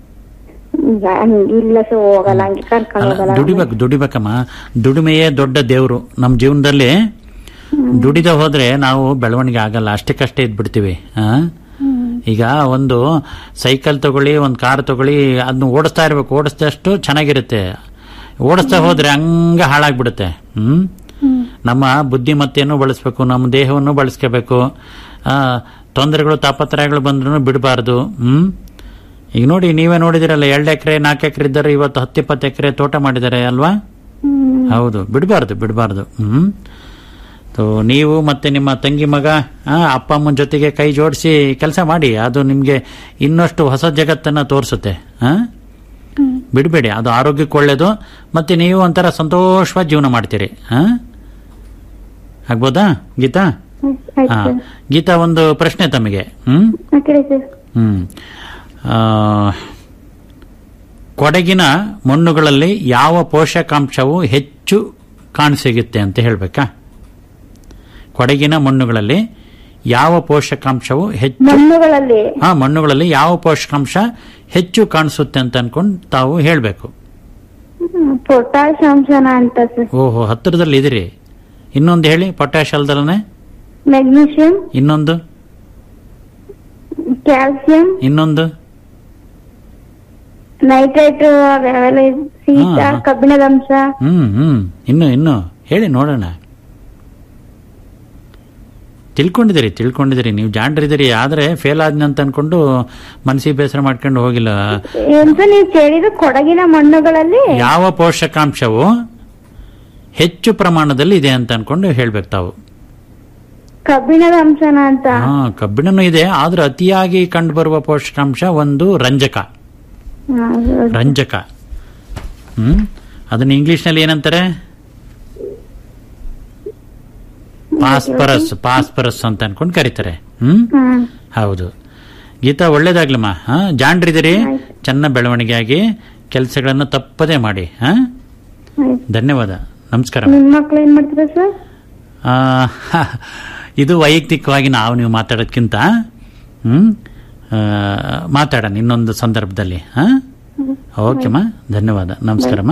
ಈಗ ಹಂಗ್ ಇಲ್ಲ ಸರ್ ಹೋಗಲ್ಲ ಹಂಗೆ ಕರ್ಕೊಂಡು ಅಲ್ಲ ಹೋಗಲ್ಲ ದುಡಿಬೇಕು ದುಡಿಬೇಕಮ್ಮ ದುಡಿಮೆಯೇ ದೊಡ್ಡ ದೇವ್ರು ನಮ್ಮ ಜೀವನದಲ್ಲಿ ದುಡಿದ ಹೋದ್ರೆ ನಾವು ಬೆಳವಣಿಗೆ ಆಗಲ್ಲ ಅಷ್ಟಕ್ಕಷ್ಟೇ ಇದ್ಬಿಡ್ತೀವಿ ಆ? ಈಗ ಒಂದು ಸೈಕಲ್ ತಗೊಳ್ಳಿ ಒಂದು ಕಾರ್ ತಗೊಳ್ಳಿ ಅದನ್ನ ಓಡಿಸ್ತಾ ಇರ್ಬೇಕು ಓಡಿಸಿದಷ್ಟು ಚೆನ್ನಾಗಿರುತ್ತೆ ಓಡಿಸ್ತಾ ಹೋದ್ರೆ ಹಂಗ ಹಾಳಾಗ್ಬಿಡುತ್ತೆ ಹ್ಮ್ ನಮ್ಮ ಬುದ್ಧಿಮತ್ತೆಯನ್ನು ಬಳಸಬೇಕು ನಮ್ಮ ದೇಹವನ್ನು ಬಳಸ್ಕೋಬೇಕು ಆ, ತೊಂದರೆಗಳು ತಾಪತ್ರಯಗಳು ಬಂದ್ರೂ ಬಿಡಬಾರ್ದು ಹ್ಮ್ ಈಗ ನೋಡಿ ನೀವೇ ನೋಡಿದಿರಲ್ಲ ಎರಡು ಎಕರೆ ನಾಲ್ಕು ಎಕರೆ ಇದ್ದಾರೆ ಇವತ್ತು ಹತ್ತಿಪ್ಪತ್ತು ಎಕರೆ ತೋಟ ಮಾಡಿದ್ದಾರೆ ಅಲ್ವಾ ಹೌದು ಬಿಡಬಾರ್ದು ಬಿಡಬಾರ್ದು ಹ್ಮ್ ಸೊ ನೀವು ಮತ್ತೆ ನಿಮ್ಮ ತಂಗಿ ಮಗ ಆ, ಅಪ್ಪ ಅಮ್ಮನ ಜೊತೆಗೆ ಕೈ ಜೋಡಿಸಿ ಕೆಲಸ ಮಾಡಿ ಅದು ನಿಮ್ಗೆ ಇನ್ನಷ್ಟು ಹೊಸ ಜಗತ್ತನ್ನ ತೋರಿಸುತ್ತೆ ಆ? ಬಿಡಬೇಡಿ ಅದು ಆರೋಗ್ಯಕ್ಕೆ ಒಳ್ಳೇದು ಮತ್ತೆ ನೀವು ಒಂಥರ ಸಂತೋಷವಾಗಿ ಜೀವನ ಮಾಡ್ತೀರಿ ಆ? ಆಗ್ಬೋದಾ ಗೀತಾ ಆಯ್ತು ಹಾ ಸರ್ ಗೀತಾ ಒಂದು ಪ್ರಶ್ನೆ ತಮಗೆ ಹ್ಮ್ ಆ ಕಡೆ ಸರ್ ಹ್ಮ್ ಆ, ಕೊಡಗಿನ ಮಣ್ಣುಗಳಲ್ಲಿ ಯಾವ ಪೋಷಕಾಂಶವು ಹೆಚ್ಚು ಕಾಣಸಿಗುತ್ತೆ ಅಂತ ಹೇಳ್ಬೇಕಾ ಕೊಡಗಿನ ಮಣ್ಣುಗಳಲ್ಲಿ ಯಾವ ಪೋಷಕಾಂಶವು ಹೆಚ್ಚು ಮಣ್ಣುಗಳಲ್ಲಿ ಹಾ ಮಣ್ಣುಗಳಲ್ಲಿ ಯಾವ ಪೋಷಕಾಂಶ ಹೆಚ್ಚು ಕಾಣಿಸುತ್ತೆ ಅಂತ ಅನ್ಕೊಂಡು ತಾವು ಹೇಳ್ಬೇಕು ಪೊಟ್ಯಾಶ್ ಅಂಶನ ಅಂತ ಸರ್ ಓಹೋ ಹತ್ತಿರದಲ್ಲಿ ಇದಿರಿ ಇನ್ನೊಂದು ಹೇಳಿ ಪೊಟ್ಯಾಶ್ ಅಲ್ದಲನೆ ಮೆಗ್ನೀಷಿಯಂ ಇನ್ನೊಂದು ಕ್ಯಾಲ್ಸಿಯಂ ಇನ್ನೊಂದು ನೈಟ್ರೇಟ್ ಅವೆಲ್ಲ ಶೀತ ಹಾ. ಕಬ್ಬಿಣದ ಅಂಶ ಹ್ಮ್ ಹ್ಮ್ ಇನ್ನು ಇನ್ನು ಹೇಳಿ ನೋಡೋಣ ತಿಳ್ಕೊಂಡಿದ್ದೀರಿ ತಿಳ್ಕೊಂಡಿದ್ದೀರಿ ನೀವು ಜಾಣ್ರಿದ್ದೀರಿ ಆದ್ರೆ ಫೇಲ್ ಆದ್ನ ಅಂತ ಅನ್ಕೊಂಡು ಮನಸ್ಸಿಗೆ ಬೇಸರ ಮಾಡ್ಕೊಂಡು ಹೋಗಿಲ್ಲ ಎಂತ ನೀವು ಕೇಳಿದ ಕೊಡಗಿನ ಮಣ್ಣುಗಳಲ್ಲಿ ಯಾವ ಪೋಷಕಾಂಶವು ಹೆಚ್ಚು ಪ್ರಮಾಣದಲ್ಲಿ ಇದೆ ಅಂತ ಅನ್ಕೊಂಡು ಹೇಳ್ಬೇಕು ತಾವು ಕಬ್ಬಿಣದ ಅಂಶನ ಅಂತ ಹಾ ಕಬ್ಬಿಣನೂ ಇದೆ ಆದ್ರೆ ಅತಿಯಾಗಿ ಕಂಡು ಬರುವ ಪೋಷಕಾಂಶ ಒಂದು ರಂಜಕ ಹಾ, ರಂಜಕ ಹ್ಮ್ ಅದನ್ನ ಇಂಗ್ಲಿಷ್ ನಲ್ಲಿ ಏನಂತಾರೆ ಪಾಸ್ಪರಸ್ ಪಾಸ್ಪರಸ್ ಅಂತ ಅನ್ಕೊಂಡು ಕರೀತಾರೆ ಹ್ಮ್ ಹ್ಮ್. ಹೌದು ಗೀತಾ ಒಳ್ಳೇದಾಗ್ಲಮ್ಮ ಹಾ ಜಾಣ್ರಿದಿರಿ ಚೆನ್ನ ಬೆಳವಣಿಗೆ ಆಗಿ ಕೆಲಸಗಳನ್ನು ತಪ್ಪದೇ ಮಾಡಿ ಹಾ ಆಯ್ತು. ಧನ್ಯವಾದ ನಮಸ್ಕಾರ ನಿಮ್ ಮಕ್ಳು ಏನ್ ಮಾಡ್ತಾರೆ ಸರ್ ಆ, ಇದು ವೈಯಕ್ತಿಕವಾಗಿ ನಾವು ನೀವು ಮಾತಾಡೋದ್ಕಿಂತ ಹ್ಮ್ ಆ, ಮಾತಾಡೋಣ ಇನ್ನೊಂದು ಸಂದರ್ಭದಲ್ಲಿ ಹಾ ಓಕೆಮ್ಮ ಧನ್ಯವಾದ ನಮಸ್ಕಾರಮ್ಮ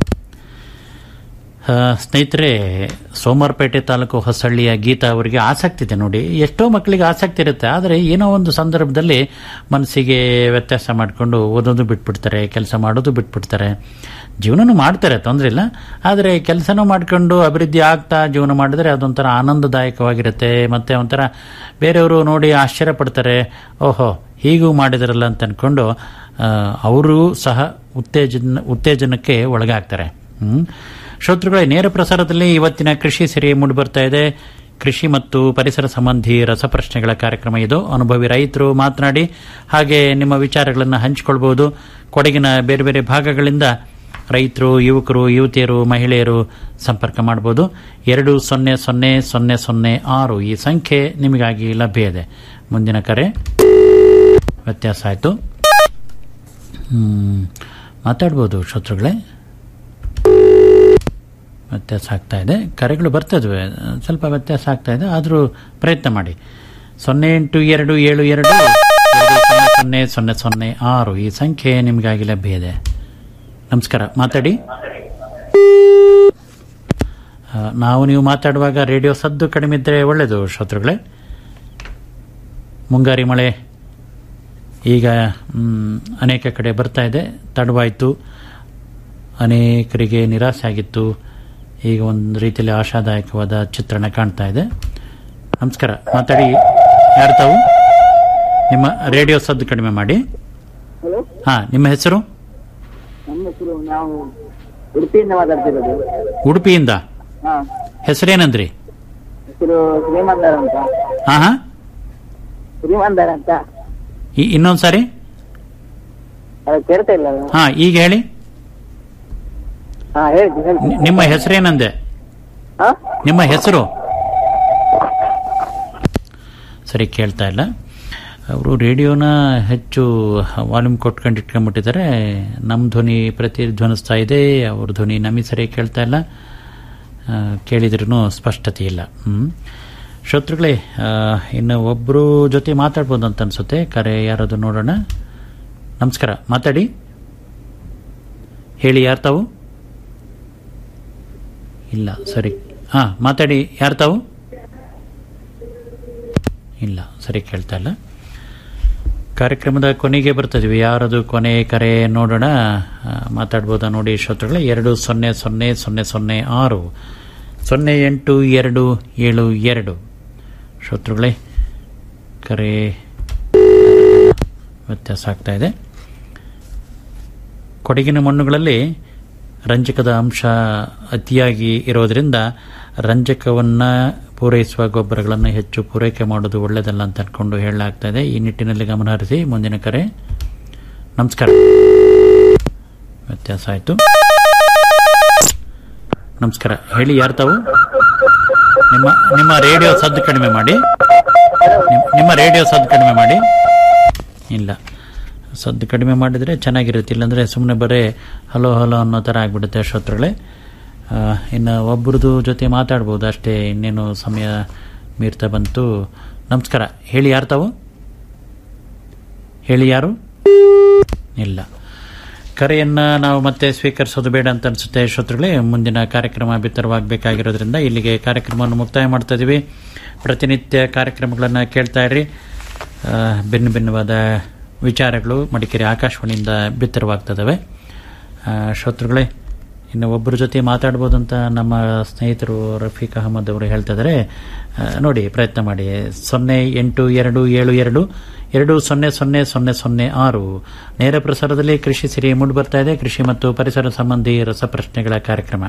ಆ, ಸ್ನೇಹಿತರೆ ಸೋಮವಾರಪೇಟೆ ತಾಲೂಕು ಹೊಸಳ್ಳಿಯ ಗೀತಾ ಅವರಿಗೆ ಆಸಕ್ತಿ ಇದೆ ನೋಡಿ ಎಷ್ಟೋ ಮಕ್ಕಳಿಗೆ ಆಸಕ್ತಿ ಇರುತ್ತೆ ಆದರೆ ಏನೋ ಒಂದು ಸಂದರ್ಭದಲ್ಲಿ ಮನಸ್ಸಿಗೆ ವ್ಯತ್ಯಾಸ ಮಾಡಿಕೊಂಡು ಓದೋದು ಬಿಟ್ಬಿಡ್ತಾರೆ ಕೆಲಸ ಮಾಡೋದು ಬಿಟ್ಬಿಡ್ತಾರೆ ಜೀವನನೂ ಮಾಡ್ತಾರೆ ತೊಂದರೆ ಇಲ್ಲ ಆದರೆ ಕೆಲಸನೂ ಮಾಡ್ಕೊಂಡು ಅಭಿವೃದ್ಧಿ ಆಗ್ತಾ ಜೀವನ ಮಾಡಿದ್ರೆ ಅದೊಂಥರ ಆನಂದದಾಯಕವಾಗಿರುತ್ತೆ ಮತ್ತೆ ಒಂಥರ ಬೇರೆಯವರು ನೋಡಿ ಆಶ್ಚರ್ಯ ಪಡ್ತಾರೆ ಓಹೋ ಹೀಗೂ ಮಾಡಿದ್ರಲ್ಲ ಅಂತ ಅನ್ಕೊಂಡು ಅವರು ಸಹ ಉತ್ತೇಜನ ಉತ್ತೇಜನಕ್ಕೆ ಒಳಗಾಗ್ತಾರೆ ಹ್ಮ್ ಶ್ರೋತೃಗಳೇ ನೇರ ಪ್ರಸಾರದಲ್ಲಿ ಇವತ್ತಿನ ಕೃಷಿ ಸಿರಿ ಮೂಡಿ ಬರ್ತಾ ಇದೆ ಕೃಷಿ ಮತ್ತು ಪರಿಸರ ಸಂಬಂಧಿ ರಸಪ್ರಶ್ನೆಗಳ ಕಾರ್ಯಕ್ರಮ ಇದು ಅನುಭವಿ ರೈತರು ಮಾತನಾಡಿ ಹಾಗೆ ನಿಮ್ಮ ವಿಚಾರಗಳನ್ನು ಹಂಚಿಕೊಳ್ಬಹುದು ಕೊಡಗಿನ ಬೇರೆ ಬೇರೆ ಭಾಗಗಳಿಂದ ರೈತರು ಯುವಕರು ಯುವತಿಯರು ಮಹಿಳೆಯರು ಸಂಪರ್ಕ ಮಾಡಬಹುದು ಎರಡು ಸೊನ್ನೆ ಸೊನ್ನೆ ಸೊನ್ನೆ ಸೊನ್ನೆ ಆರು ಈ ಸಂಖ್ಯೆ ನಿಮಗಾಗಿ ಲಭ್ಯ ಇದೆ ಮುಂದಿನ ಕರೆ ವ್ಯತ್ಯಾಸ ಆಯಿತು ಮಾತಾಡ್ಬೋದು ಶ್ರೋತೃಗಳೇ ವ್ಯತ್ಯಾಸ ಆಗ್ತಾ ಇದೆ ಕರೆಗಳು ಬರ್ತದವೆ ಸ್ವಲ್ಪ ವ್ಯತ್ಯಾಸ ಆಗ್ತಾ ಇದೆ ಆದರೂ ಪ್ರಯತ್ನ ಮಾಡಿ ಸೊನ್ನೆ ಎಂಟು ಎರಡು ಏಳು ಎರಡು ಎರಡು ಸೊನ್ನೆ ಸೊನ್ನೆ ಸೊನ್ನೆ ಸೊನ್ನೆ ಆರು ಈ ಸಂಖ್ಯೆ ನಿಮಗಾಗಿ ಲಭ್ಯ ಇದೆ ನಮಸ್ಕಾರ ಮಾತಾಡಿ ಆ, ನಾವು ನೀವು ಮಾತಾಡುವಾಗ ರೇಡಿಯೋ ಸದ್ದು ಕಡಿಮೆ ಇದ್ದರೆ ಒಳ್ಳೆಯದು ಶ್ರೋತೃಗಳೇ ಮುಂಗಾರಿ ಮಳೆ ಈಗ ಮ್, ಅನೇಕ ಕಡೆ ಬರ್ತಾ ಇದೆ ತಡವಾಯಿತು ಅನೇಕರಿಗೆ ನಿರಾಸೆ ಆಗಿತ್ತು ಈಗ ಒಂದು ರೀತಿಯಲ್ಲಿ ಆಶಾದಾಯಕವಾದ ಚಿತ್ರಣ ಕಾಣ್ತಾ ಇದೆ ನಮಸ್ಕಾರ ಮಾತಾಡಿ ಯಾರು ತಾವು ನಿಮ್ಮ ರೇಡಿಯೋ ಸದ್ದು ಕಡಿಮೆ ಮಾಡಿ ಹಾ ನಿಮ್ಮ ಹೆಸರು ನಮ್ಮ ಹೆಸರು ನಾವು ಉಡುಪಿಯಿಂದ ಮಾತಾಡ್ತಿರೋದು ಉಡುಪಿಯಿಂದ ಹಾ ಹೆಸರೇನಂದ್ರಿ ಹೆಸರು ಶ್ರೀಮಂದರ್ ಅಂತ ಹಾ ಹಾ ಶ್ರೀಮಂದರ್ ಅಂತ ಇ- ಇನ್ನೊಂದ್ ಸಾರಿ ಅದು ಕೇಳ್ತಾ ಇಲ್ಲ ಅದು. ಹಾ ಈಗ ಹೇಳಿ ಹಾ ಹೇಳ್ತೀನಿ ಹೇಳ್ತೀನಿ ನಿ- ನಿಮ್ಮ ಹೆಸರೇನಂದೆ ಹಾ ನಿಮ್ಮ ಹೆಸರು ಸರಿ ಕೇಳ್ತಾ ಇಲ್ಲ ಅವರು ರೇಡಿಯೋನ ಹೆಚ್ಚು ವಾಲ್ಯೂಮ್ ಕೊಟ್ಕೊಂಡು ಇಟ್ಕೊಂಡ್ಬಿಟ್ಟಿದ್ದಾರೆ ನಮ್ಮ ಧ್ವನಿ ಪ್ರತಿಧ್ವನಿಸ್ತಾ ಇದೆ ಅವ್ರ ಧ್ವನಿ ನಮಗೆ ಸರಿ ಕೇಳ್ತಾ ಇಲ್ಲ ಕೇಳಿದ್ರೂ ಸ್ಪಷ್ಟತೆ ಇಲ್ಲ ಹ್ಮ್. ಶ್ರೋತೃಗಳೇ ಆ, ಇನ್ನು ಒಬ್ಬರು ಜೊತೆ ಮಾತಾಡ್ಬೋದು ಅಂತ ಅನ್ಸುತ್ತೆ ಕರೆ ಯಾರದು ನೋಡೋಣ ನಮಸ್ಕಾರ ಮಾತಾಡಿ ಹೇಳಿ ಯಾರು ತಾವು ಇಲ್ಲ ಸರಿ ಹಾ ಮಾತಾಡಿ ಯಾರು ತಾವು ಇಲ್ಲ ಸರಿ ಕೇಳ್ತಾ ಇಲ್ಲ ಕಾರ್ಯಕ್ರಮದ ಕೊನೆಗೆ ಬರ್ತದ್ವಿ ಯಾರದು ಕೊನೆ ಕರೆ ನೋಡೋಣ ಆ, ಮಾತಾಡ್ಬೋದಾ ನೋಡಿ ಶ್ರೋತೃಗಳೇ ಎರಡು ಸೊನ್ನೆ ಸೊನ್ನೆ ಸೊನ್ನೆ ಸೊನ್ನೆ ಆರು ಸೊನ್ನೆ ಎಂಟು ಎರಡು ಏಳು ಎರಡು ಶ್ರೋತೃಗಳೇ ಕರೆ ವ್ಯತ್ಯಾಸ ಆಗ್ತಾ ಇದೆ ಕೊಡಗಿನ ಮಣ್ಣುಗಳಲ್ಲಿ ರಂಜಕದ ಅಂಶ ಅತಿಯಾಗಿ ಇರೋದ್ರಿಂದ ರಂಜಕವನ್ನ ಪೂರೈಸುವ ಗೊಬ್ಬರಗಳನ್ನು ಹೆಚ್ಚು ಪೂರೈಕೆ ಮಾಡೋದು ಒಳ್ಳೆಯದಲ್ಲ ಅಂತ ಅನ್ಕೊಂಡು ಹೇಳಲಾಗ್ತಾ ಇದೆ ಈ ನಿಟ್ಟಿನಲ್ಲಿ ಗಮನ ಹರಿಸಿ ಮುಂದಿನ ಕರೆ ನಮಸ್ಕಾರ ವ್ಯತ್ಯಾಸ ಆಯಿತು ನಮಸ್ಕಾರ ಹೇಳಿ ಯಾರು ತಾವು ನಿಮ್ಮ ನಿಮ್ಮ ರೇಡಿಯೋ ಸದ್ದು ಕಡಿಮೆ ಮಾಡಿ ನಿಮ್- ನಿಮ್ಮ ರೇಡಿಯೋ ಸದ್ದು ಕಡಿಮೆ ಮಾಡಿ ಇಲ್ಲ ಸದ್ದು ಕಡಿಮೆ ಮಾಡಿದರೆ ಚೆನ್ನಾಗಿರುತ್ತೆ ಇಲ್ಲಾಂದರೆ ಸುಮ್ಮನೆ ಬರೀ ಹಲೋ ಹಲೋ ಅನ್ನೋ ಥರ ಆಗಿಬಿಡುತ್ತೆ ಶ್ರೋತೃಗಳೇ ಆ, ಇನ್ನು ಒಬ್ಬರದು ಜೊತೆ ಮಾತಾಡ್ಬೋದು ಅಷ್ಟೇ ಇನ್ನೇನು ಸಮಯ ಮೀರ್ತಾ ಬಂತು ನಮಸ್ಕಾರ ಹೇಳಿ ಯಾರು ತಾವು ಹೇಳಿ ಯಾರು ಇಲ್ಲ ಕರೆಯನ್ನು ನಾವು ಮತ್ತೆ ಸ್ವೀಕರಿಸೋದು ಬೇಡ ಅಂತ ಅನಿಸುತ್ತೆ ಶ್ರೋತೃಗಳೇ ಮುಂದಿನ ಕಾರ್ಯಕ್ರಮ ಬಿತ್ತರವಾಗಬೇಕಾಗಿರೋದ್ರಿಂದ ಇಲ್ಲಿಗೆ ಕಾರ್ಯಕ್ರಮವನ್ನು ಮುಕ್ತಾಯ ಮಾಡ್ತಾ ಇದೀವಿ ಪ್ರತಿನಿತ್ಯ ಕಾರ್ಯಕ್ರಮಗಳನ್ನು ಕೇಳ್ತಾ ಇರ್ರಿ ಆ, ಭಿನ್ನ ಭಿನ್ನವಾದ ವಿಚಾರಗಳು ಮಡಿಕೇರಿ ಆಕಾಶವಾಣಿಯಿಂದ ಬಿತ್ತರವಾಗ್ತದವೆ ಆ, ಶ್ರೋತೃಗಳೇ ಇನ್ನು ಒಬ್ಬರ ಜೊತೆ ಮಾತಾಡ್ಬೋದು ಅಂತ ನಮ್ಮ ಸ್ನೇಹಿತರು ರಫೀಕ್ ಅಹಮದ್ ಅವರು ಹೇಳ್ತಾ ಇದ್ದಾರೆ ಆ, ನೋಡಿ ಪ್ರಯತ್ನ ಮಾಡಿ ಸೊನ್ನೆ ಎಂಟು ಎರಡು ಏಳು ಎರಡು ಎರಡು ಸೊನ್ನೆ ಸೊನ್ನೆ ಸೊನ್ನೆ ಸೊನ್ನೆ ಆರು ನೇರ ಪ್ರಸಾರದಲ್ಲಿ ಕೃಷಿ ಸಿರಿ ಮೂಡಿ ಬರ್ತಾ ಇದೆ ಕೃಷಿ ಮತ್ತು ಪರಿಸರ ಸಂಬಂಧಿ ರಸಪ್ರಶ್ನೆಗಳ ಕಾರ್ಯಕ್ರಮ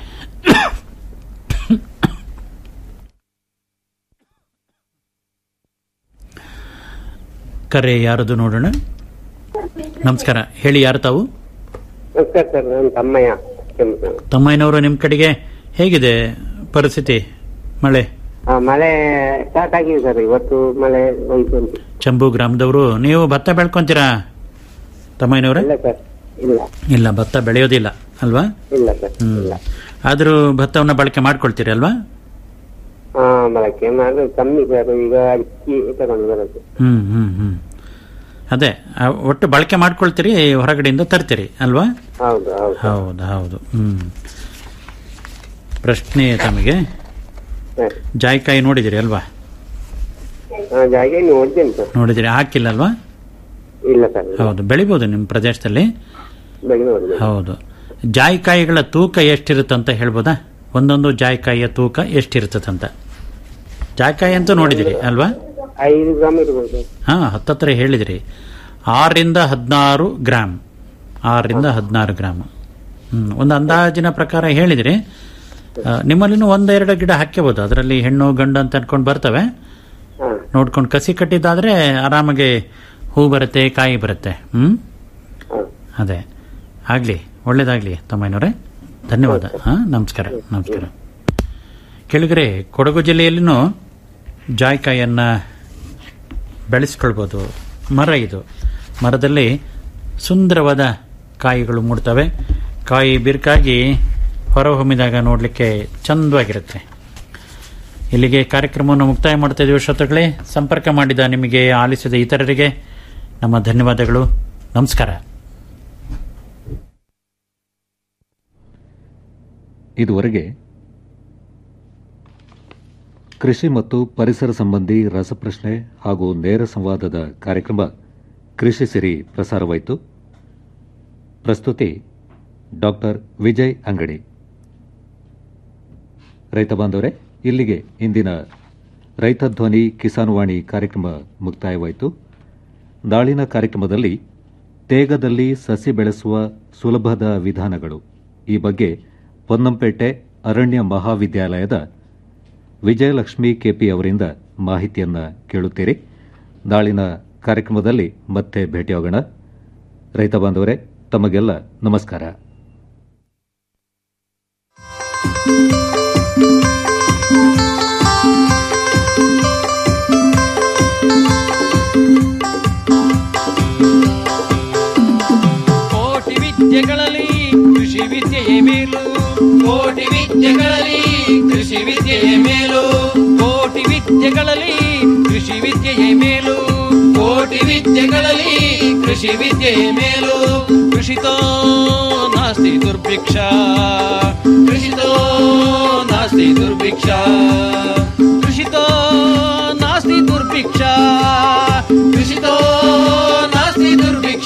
ಕರೆ ಯಾರದು ನೋಡೋಣ ನಮಸ್ಕಾರ ಹೇಳಿ ಯಾರು ತಾವು ನಮಸ್ಕಾರ ಸರ್ ನಾನು ತಮ್ಮಯ್ಯ ಕೆಂಪು ತಮ್ಮಯ್ಯನವರು ನಿಮ್ಮ ಕಡೆಗೆ ಹೇಗಿದೆ ಪರಿಸ್ಥಿತಿ ಮಳೆ ಆ, ಮಳೆ ಸ್ಟಾರ್ಟ್ ಆಗಿದೆ ಸರ್ ಇವತ್ತು ಮಳೆ ಉಂಟು ಉಂಟು ಚಂಬು ಗ್ರಾಮದವರು ನೀವು ಭತ್ತ ಬೆಳ್ಕೊಂತೀರಾ ತಮ್ಮಯ್ಯನವ್ರೆ ಇಲ್ಲ ಸರ್ ಇಲ್ಲ ಇಲ್ಲ ಭತ್ತ ಬೆಳೆಯೋದಿಲ್ಲ ಅಲ್ವಾ ಇಲ್ಲ ಸರ್ ಹ್ಮ್ ಆದ್ರೂ ಭತ್ತವನ್ನ ಬಳಕೆ ಮಾಡ್ಕೊಳ್ತೀರಿ ಅಲ್ವಾ ಹಾ ಬಳಕೆ ಮಾಡೋದು ಕಮ್ಮಿ ಸರ್ ಈಗ ಅಕ್ಕಿ ತಗೊಂಡು ಬರೋದು ಹ್ಮ್ ಹ್ಮ್ ಹ್ಮ್ ಅದೇ ಆ, ಒಟ್ಟು ಬಳಕೆ ಮಾಡ್ಕೊಳ್ತೀರಿ ಹೊರಗಡೆಯಿಂದ ತರ್ತೀರಿ ಅಲ್ವಾ ಹೌದು ಹೌದು ಹೌದು ಹೌದು ಹ್ಮ್ ಪ್ರಶ್ನೆ ತಮಗೆ ಜಾಯ್ಕಾಯಿ ನೋಡಿದಿರಿ ಅಲ್ವಾ ಹಾ ಜಾಗ ಇನ್ನು ನೋಡ್ತೇನೆ ಸರ್ ನೋಡಿದಿರಿ ಹಾಕಿಲ್ಲ ಅಲ್ವಾ ಇಲ್ಲ ಸರ್ ಹೌದು ಬೆಳಿಬೋದು ನಿಮ್ಮ ಪ್ರದೇಶದಲ್ಲಿ ಬೆಳೆ ನೋಡಿದೆ ಹೌದು ಜಾಯಿಕಾಯಿಗಳ ತೂಕ ಎಷ್ಟಿರುತ್ತಂತ ಹೇಳ್ಬೋದಾ ಒಂದೊಂದು ಜಾಯಿಕಾಯಿಯ ತೂಕ ಎಷ್ಟಿರ್ತದಂತ ಜಾಯಿಕಾಯಿ ಅಂತೂ ನೋಡಿದಿರಿ ಅಲ್ವಾ ಐದು ಗ್ರಾಮ್ ಇರ್ಬೋದು ಹಾ ಹತ್ತತ್ರ ಹೇಳಿದಿರಿ ಆರರಿಂದ ಹದಿನಾರು ಗ್ರಾಮ್ ಆರರಿಂದ ಹದಿನಾರು ಗ್ರಾಮ್ ಹ್ಮ್ ಒಂದು ಅಂದಾಜಿನ ಪ್ರಕಾರ ಹೇಳಿದಿರಿ ಆ, ನಿಮ್ಮಲ್ಲಿನೂ ಒಂದೆರಡು ಗಿಡ ಹಾಕ್ಯಬಹುದು ಅದರಲ್ಲಿ ಹೆಣ್ಣು ಗಂಡು ಅಂತ ಅನ್ಕೊಂಡು ಬರ್ತವೆ ನೋಡ್ಕೊಂಡು ಕಸಿ ಕಟ್ಟಿದ್ದಾದ್ರೆ ಆರಾಮಾಗಿ ಹೂ ಬರುತ್ತೆ ಕಾಯಿ ಬರುತ್ತೆ ಹ್ಮ್ ಅದೇ ಆಗ್ಲಿ ಒಳ್ಳೇದಾಗ್ಲಿ ತಮ್ಮಯ್ಯನವರೇ ಧನ್ಯವಾದ ಹಾ ನಮಸ್ಕಾರ ನಮಸ್ಕಾರ ಕೆಳಗರೆ ಕೊಡಗು ಜಿಲ್ಲೆಯಲ್ಲಿನೂ ಜಾಯ್ಕಾಯಿಯನ್ನ ಬೆಳೆಸ್ಕೊಳ್ಬೋದು ಮರ ಇದು ಮರದಲ್ಲಿ ಸುಂದರವಾದ ಕಾಯಿಗಳು ಮೂಡ್ತವೆ ಕಾಯಿ ಬಿರುಕಾಗಿ ಹೊರಹೊಮ್ಮಿದಾಗ ನೋಡಲಿಕ್ಕೆ ಚಂದವಾಗಿರುತ್ತೆ ಇಲ್ಲಿಗೆ ಕಾರ್ಯಕ್ರಮವನ್ನು ಮುಕ್ತಾಯ ಮಾಡ್ತಾ ಇದ್ದೀವಿ ಶ್ರೋತೃಗಳೇ ಸಂಪರ್ಕ ಮಾಡಿದ ನಿಮಗೆ ಆಲಿಸಿದ ಇತರರಿಗೆ ನಮ್ಮ ಧನ್ಯವಾದಗಳು ನಮಸ್ಕಾರ ಇದುವರೆಗೆ ಕೃಷಿ ಮತ್ತು ಪರಿಸರ ಸಂಬಂಧಿ ರಸಪ್ರಶ್ನೆ ಹಾಗೂ ನೇರ ಸಂವಾದದ ಕಾರ್ಯಕ್ರಮ ಕೃಷಿ ಸಿರಿ ಪ್ರಸಾರವಾಯಿತು ಪ್ರಸ್ತುತಿ ಡಾಕ್ಟರ್ ವಿಜಯ್ ಅಂಗಡಿ ರೈತ ಬಾಂಧವರೇ ಇಲ್ಲಿಗೆ ಇಂದಿನ ರೈತ ಧ್ವನಿ ಕಿಸಾನ್ ವಾಣಿ ಕಾರ್ಯಕ್ರಮ ಮುಕ್ತಾಯವಾಯಿತು ನಾಳಿನ ಕಾರ್ಯಕ್ರಮದಲ್ಲಿ ತೇಗದಲ್ಲಿ ಸಸಿ ಬೆಳೆಸುವ ಸುಲಭದ ವಿಧಾನಗಳು ಈ ಬಗ್ಗೆ ಪೊನ್ನಂಪೇಟೆ ಅರಣ್ಯ ಮಹಾವಿದ್ಯಾಲಯದ ವಿಜಯಲಕ್ಷ್ಮಿ ಕೆಪಿ ಅವರಿಂದ ಮಾಹಿತಿಯನ್ನ ಕೇಳುತ್ತೀರಿ ನಾಳಿನ ಕಾರ್ಯಕ್ರಮದಲ್ಲಿ ಮತ್ತೆ ಭೇಟಿಯಾಗೋಣ ರೈತ ಬಾಂಧವರೇ ತಮಗೆಲ್ಲ ನಮಸ್ಕಾರ ಕೋಟಿ ವಿದ್ಯೆಗಳಲ್ಲಿ ಕೃಷಿ ವಿದ್ಯೆಯೇ ಮೇಲು ಕೋಟಿ ವಿದ್ಯೆಗಳಲ್ಲಿ ಕೃಷಿ ವಿದ್ಯೆಯೇ ಮೇಲು ಕೋಟಿ ವಿದ್ಯೆಗಳಲ್ಲಿ ಕೃಷಿ ವಿದ್ಯೆಯೇ ಮೇಲು ಕೋಟಿ ವಿದ್ಯೆಗಳಲ್ಲಿ ಕೃಷಿ ವಿದ್ಯೆಯೇ ಮೇಲು ಕೃಷಿತೋ ನಾಸ್ತಿ ದುರ್ಭಿಕ್ಷ ಕೃಷಿತೋ ನಾಸ್ತಿ ದುರ್ಭಿಕ್ಷ ಕೃಷಿತೋ ನಾಸ್ತಿ ದುರ್ಭಿಕ್ಷ ಕೃಷಿತೋ ನಾಸ್ತಿ ದುರ್ಭಿಕ್ಷ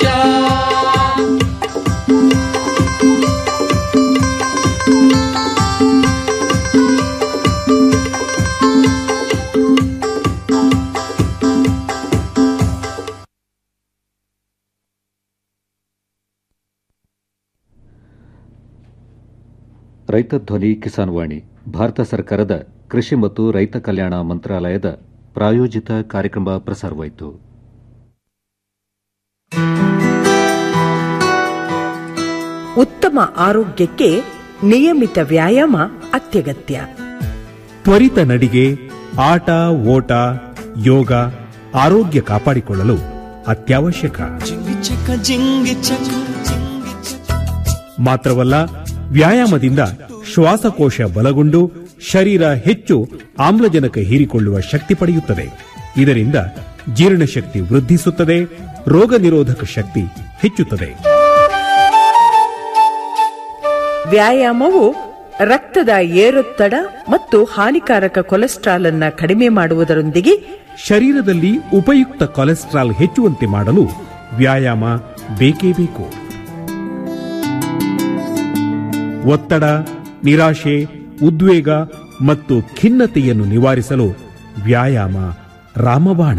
ರೈತ ಧ್ವನಿ ಕಿಸಾನ್ ವಾಣಿ ಭಾರತ ಸರ್ಕಾರದ ಕೃಷಿ ಮತ್ತು ರೈತ ಕಲ್ಯಾಣ ಮಂತ್ರಾಲಯದ ಪ್ರಾಯೋಜಿತ ಕಾರ್ಯಕ್ರಮ ಪ್ರಸಾರವಾಯಿತು ಉತ್ತಮ ಆರೋಗ್ಯಕ್ಕೆ ನಿಯಮಿತ ವ್ಯಾಯಾಮ ಅತ್ಯಗತ್ಯ ತ್ವರಿತ ನಡಿಗೆ ಆಟ ಓಟ ಯೋಗ ಆರೋಗ್ಯ ಕಾಪಾಡಿಕೊಳ್ಳಲು ಅತ್ಯವಶ್ಯಕ ಮಾತ್ರವಲ್ಲ ವ್ಯಾಯಾಮದಿಂದ ಶ್ವಾಸಕೋಶ ಬಲಗೊಂಡು ಶರೀರ ಹೆಚ್ಚು ಆಮ್ಲಜನಕ ಹೀರಿಕೊಳ್ಳುವ ಶಕ್ತಿ ಪಡೆಯುತ್ತದೆ ಇದರಿಂದ ಜೀರ್ಣಶಕ್ತಿ ವೃದ್ಧಿಸುತ್ತದೆ ರೋಗ ನಿರೋಧಕ ಶಕ್ತಿ ಹೆಚ್ಚುತ್ತದೆ ವ್ಯಾಯಾಮವು ರಕ್ತದ ಏರೊತ್ತಡ ಮತ್ತು ಹಾನಿಕಾರಕ ಕೊಲೆಸ್ಟ್ರಾಲ್ ಅನ್ನ ಕಡಿಮೆ ಮಾಡುವುದರೊಂದಿಗೆ ಶರೀರದಲ್ಲಿ ಉಪಯುಕ್ತ ಕೊಲೆಸ್ಟ್ರಾಲ್ ಹೆಚ್ಚುವಂತೆ ಮಾಡಲು ವ್ಯಾಯಾಮ ಬೇಕೇ ಬೇಕು ಒತ್ತಡ ನಿರಾಶೆ ಉದ್ವೇಗ ಮತ್ತು ಖಿನ್ನತೆಯನ್ನು ನಿವಾರಿಸಲು ವ್ಯಾಯಾಮ ರಾಮಬಾಣ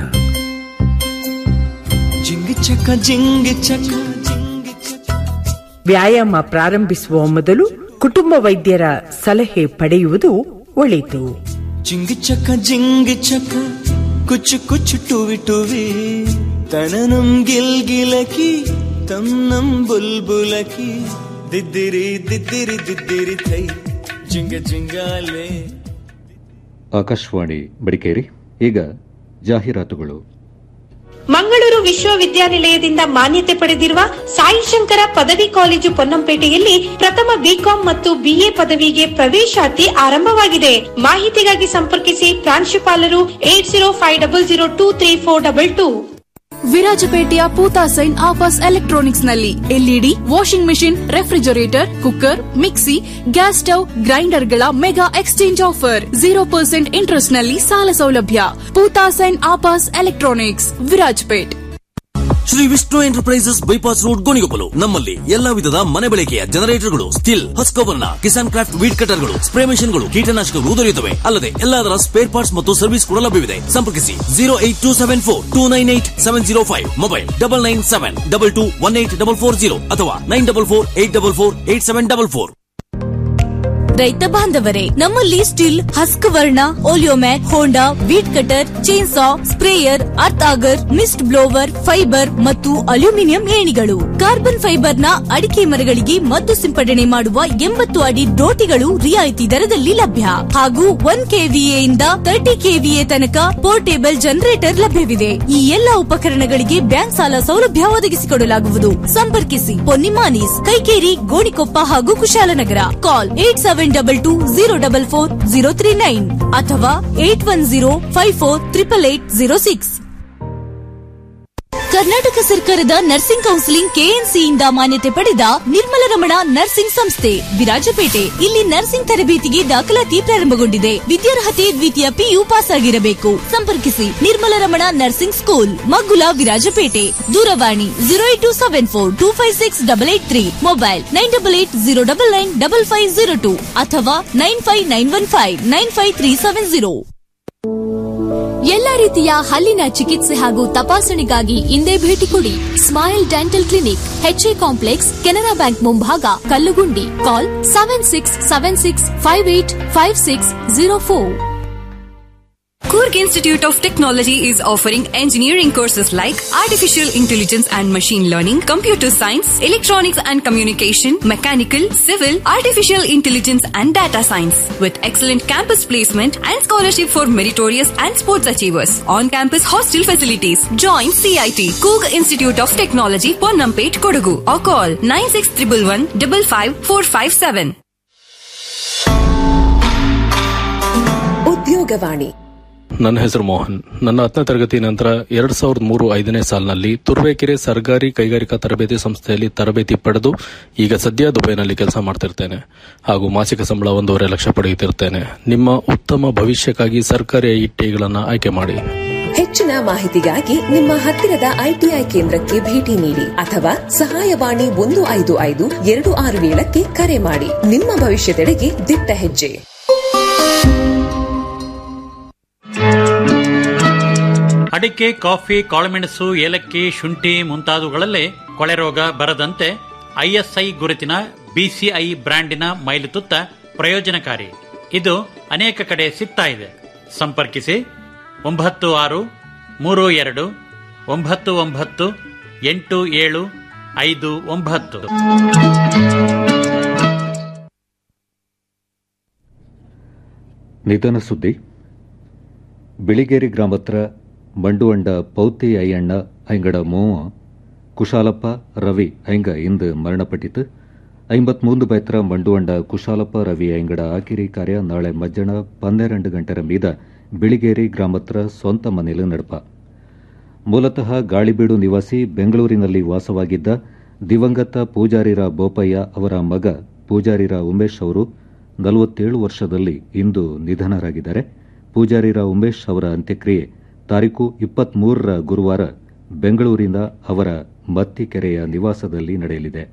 ವ್ಯಾಯಾಮ ಪ್ರಾರಂಭಿಸುವ ಮೊದಲು ಕುಟುಂಬ ವೈದ್ಯರ ಸಲಹೆ ಪಡೆಯುವುದು ಒಳಿತು ಜಿಂಗ್ ಚಕ ಜಿಂಗ್ ಚಕ ಕುಚ್ ಕುಚ್ ಟುವಿ ಟುವಿ ತನನಂ ಗಿಲ್ ಗಿಲಕಿ ತನ್ನಂ ಬುಲ್ಬುಲಕಿ ದಿದ್ದಿರಿ ದಿದ್ದಿರಿ ದಿದ್ದಿರಿ ಥೈ ಜಿಂಗ ಜಿಂಗಾಲೆ ಆಕಾಶವಾಣಿ ಮಡಿಕೇರಿ ಈಗ ಜಾಹೀರಾತುಗಳು ಮಂಗಳೂರು ವಿಶ್ವವಿದ್ಯಾನಿಲಯದಿಂದ ಮಾನ್ಯತೆ ಪಡೆದಿರುವ ಸಾಯಿ ಶಂಕರ ಪದವಿ ಕಾಲೇಜು ಪೊನ್ನಂಪೇಟೆಯಲ್ಲಿ ಪ್ರಥಮ ಬಿಕಾಂ ಮತ್ತು ಬಿಎ ಪದವಿಗೆ ಪ್ರವೇಶಾತಿ ಆರಂಭವಾಗಿದೆ ಮಾಹಿತಿಗಾಗಿ ಸಂಪರ್ಕಿಸಿ ಪ್ರಾಂಶುಪಾಲರು eight zero five double zero two three four double two ವಿರಾಜಪೇಟೆಯ ಪೂತಾಸೈನ್ ಆಫರ್ಸ್ ಎಲೆಕ್ಟ್ರಾನಿಕ್ಸ್ ನಲ್ಲಿ LED washing machine refrigerator cooker mixie gas stove ಗ್ರೈಂಡರ್ಗಳ mega exchange offer zero percent interest ನಲ್ಲಿ ಸಾಲ ಸೌಲಭ್ಯ ಪೂತಾಸೈನ್ ಆಪಾಸ್ electronics Virajpet Shri Vishnu enterprises bypass road Gonikoppal ನಮ್ಮಲ್ಲಿ ಎಲ್ಲಾ ವಿಧದ ಮನೆ ಬಳಕೆಯ ಜನರೇಟರ್ಗಳು Stihl Husqvarna Kisan craft weed ಕಟರ್ಗಳು ಸ್ಪ್ರೇ ಮೆಷಿನ್ಗಳು ಕೀಟನಾಶಕಗಳು ದೊರೆಯುತ್ತವೆ ಅಲ್ಲದೆ ಎಲ್ಲದರ ಸ್ಪೇರ್ ಪಾರ್ಟ್ಸ್ ಮತ್ತು ಸರ್ವಿಸ್ ಕೂಡ ಲಭ್ಯವಿದೆ ಸಂಪರ್ಕಿಸಿ zero eight two seven four two nine eight seven zero five mobile double nine seven double two one eight double four zero ಅಥವಾ nine double four eight double four eight seven double four ರೈತ ಬಾಂಧವರೇ ನಮ್ಮಲ್ಲಿ Stihl Husqvarna Oleomac Honda weed cutter chainsaw sprayer earth auger mist blower fibre ಮತ್ತು aluminium ಏಣಿಗಳು carbon fibre ನ ಅಡಿಕೆ ಮರಗಳಿಗೆ ಮದ್ದು ಸಿಂಪಡಣೆ ಮಾಡುವ ಎಂಬತ್ತು ಅಡಿ ಡೋಟಿಗಳು ರಿಯಾಯಿತಿ ದರದಲ್ಲಿ ಲಭ್ಯ ಹಾಗೂ ಒನ್ ಕೆವಿಎ ಇಂದ ತರ್ಟಿ ಕೆವಿಎ ತನಕ ಪೋರ್ಟೇಬಲ್ ಜನರೇಟರ್ ಲಭ್ಯವಿದೆ ಈ ಎಲ್ಲಾ ಉಪಕರಣಗಳಿಗೆ ಬ್ಯಾಂಕ್ ಸಾಲ ಸೌಲಭ್ಯ ಒದಗಿಸಿಕೊಡಲಾಗುವುದು ಸಂಪರ್ಕಿಸಿ ಪೊನ್ನಿಮಾನೀಸ್ ಕೈಕೇರಿ ಗೋಣಿಕೊಪ್ಪ ಹಾಗೂ Kushalnagar call eight seven double two zero double four zero three nine ಅಥವಾ eight one zero five four triple eight zero six Karnataka ಸರ್ಕಾರದ ನರ್ಸಿಂಗ್ ಕೌನ್ಸಿಲಿಂಗ್ ಕೆಎನ್ಸಿಯಿಂದ ಮಾನ್ಯತೆ ಪಡೆದ ನಿರ್ಮಲ ರಮಣ ನರ್ಸಿಂಗ್ ಸಂಸ್ಥೆ ವಿರಾಜಪೇಟೆ ಇಲ್ಲಿ ನರ್ಸಿಂಗ್ ತರಬೇತಿಗೆ ದಾಖಲಾತಿ ಪ್ರಾರಂಭಗೊಂಡಿದೆ ವಿದ್ಯಾರ್ಹತೆ ದ್ವಿತೀಯ ಪಿಯು ಪಾಸ್ ಆಗಿರಬೇಕು ಸಂಪರ್ಕಿಸಿ ನಿರ್ಮಲ ರಮಣ ನರ್ಸಿಂಗ್ ಸ್ಕೂಲ್ ಮಗ್ಗುಲ ವಿರಾಜಪೇಟೆ ದೂರವಾಣಿ zero eight two seven four two five six double eight three mobile nine double eight zero double nine double five zero two ಅಥವಾ nine five nine one five nine five three seven zero ಎಲ್ಲ ರೀತಿಯ ಹಲ್ಲಿನ ಚಿಕಿತ್ಸೆ ಹಾಗೂ ತಪಾಸಣೆಗಾಗಿ ಇಂದೇ ಭೇಟಿ ಕೊಡಿ smile dental clinic HA complex Canara bank ಮುಂಭಾಗ Kallugundi call seven six seven six five eight five six zero four Kurg Institute of Technology is offering engineering courses like Artificial Intelligence and Machine Learning, Computer Science, Electronics and Communication, Mechanical, Civil, Artificial Intelligence and Data Science with excellent campus placement and scholarship for meritorious and sports achievers. On-campus hostel facilities. Join CIT, Kurg Institute of Technology, Ponnampet, Kodagu or call 96111 55457. Udyogavani ನನ್ನ ಹೆಸರು ಮೋಹನ್ ನನ್ನ ಹತ್ತನೇ ತರಗತಿ ನಂತರ ಎರಡ್ ಸಾವಿರದ ಮೂರು ಐದನೇ ಸಾಲಿನಲ್ಲಿ ತುರುವೇಕೆರೆ ಸರ್ಕಾರಿ ಕೈಗಾರಿಕಾ ತರಬೇತಿ ಸಂಸ್ಥೆಯಲ್ಲಿ ತರಬೇತಿ ಪಡೆದು ಈಗ ಸದ್ಯ ದುಬೈನಲ್ಲಿ ಕೆಲಸ ಮಾಡ್ತಿರ್ತೇನೆ ಹಾಗೂ ಮಾಸಿಕ ಸಂಬಳ ಒಂದೂವರೆ ಲಕ್ಷ ಪಡೆಯುತ್ತಿರ್ತೇನೆ ನಿಮ್ಮ ಉತ್ತಮ ಭವಿಷ್ಯಕ್ಕಾಗಿ ಸರ್ಕಾರಿ ಐಟಿಗಳನ್ನು ಆಯ್ಕೆ ಮಾಡಿ ಹೆಚ್ಚಿನ ಮಾಹಿತಿಗಾಗಿ ನಿಮ್ಮ ಹತ್ತಿರದ ಐಟಿಐ ಕೇಂದ್ರಕ್ಕೆ ಭೇಟಿ ನೀಡಿ ಅಥವಾ ಸಹಾಯವಾಣಿ ಒಂದು ಐದು ಐದು ಎರಡು ಆರು ಏಳಕ್ಕೆ ಕರೆ ಮಾಡಿ ನಿಮ್ಮ ಭವಿಷ್ಯದೆಡೆಗೆ ದಿಟ್ಟ ಹೆಜ್ಜೆ ಅಡಿಕೆ ಕಾಫಿ ಕಾಳುಮೆಣಸು ಏಲಕ್ಕಿ ಶುಂಠಿ ಮುಂತಾದವುಗಳಲ್ಲೇ ಕೊಳೆ ರೋಗ ಬರದಂತೆ ಐಎಸ್ಐ ಗುರುತಿನ ಬಿಸಿಐ ಬ್ರ್ಯಾಂಡಿನ ಮೈಲುತುತ್ತ ಪ್ರಯೋಜನಕಾರಿ ಇದು ಅನೇಕ ಕಡೆ ಸಿಗ್ತಾ ಇದೆ ಸಂಪರ್ಕಿಸಿ ಒಂಬತ್ತು ಆರು ಮೂರು ಎರಡು ಒಂಬತ್ತು ಒಂಬತ್ತು ಎಂಟು ಏಳು ಐದು ಒಂಬತ್ತು ನಿಧನ ಸುದ್ದಿ ಬಿಳಿಗೇರಿ ಗ್ರಾಮತ್ರ ಮಂಡುವಂಡ ಪೌತಿ ಅಯ್ಯಣ್ಣ ಐಂಗಡ ಮೋವ ಕುಶಾಲಪ್ಪ ರವಿ ಐಂಗ ಇಂದು ಮರಣಪಟ್ಟಿತು ಐಂಬತ್ಮೂಂದು ಬೈತ್ರ ಮಂಡುವಂಡ ಕುಶಾಲಪ್ಪ ರವಿ ಐಂಗಡ ಆಕಿರಿ ಕಾರ್ಯ ನಾಳೆ ಮಧ್ಯಾಹ್ನ ಪನ್ನೆರಡು ಗಂಟೆರ ಮೀದ ಬಿಳಿಗೇರಿ ಗ್ರಾಮತ್ರ ಸ್ವಂತ ಮನೆಯಲ್ಲಿ ನಡಪ ಮೂಲತಃ ಗಾಳಿಬೀಡು ನಿವಾಸಿ ಬೆಂಗಳೂರಿನಲ್ಲಿ ವಾಸವಾಗಿದ್ದ ದಿವಂಗತ ಪೂಜಾರಿರ ಬೋಪಯ್ಯ ಅವರ ಮಗ ಪೂಜಾರಿರ ಉಮೇಶ್ ಅವರು ನಲವತ್ತೇಳು ವರ್ಷದಲ್ಲಿ ಇಂದು ನಿಧನರಾಗಿದ್ದಾರೆ ಪೂಜಾರಿರ ಉಮೇಶ್ ಅವರ ಅಂತ್ಯಕ್ರಿಯೆ ತಾರೀಕು ಇಪ್ಪತ್ಮೂರರ ಗುರುವಾರ ಬೆಂಗಳೂರಿನ ಅವರ ಮತ್ತಿಕೆರೆಯ ನಿವಾಸದಲ್ಲಿ ನಡೆಯಲಿದೆ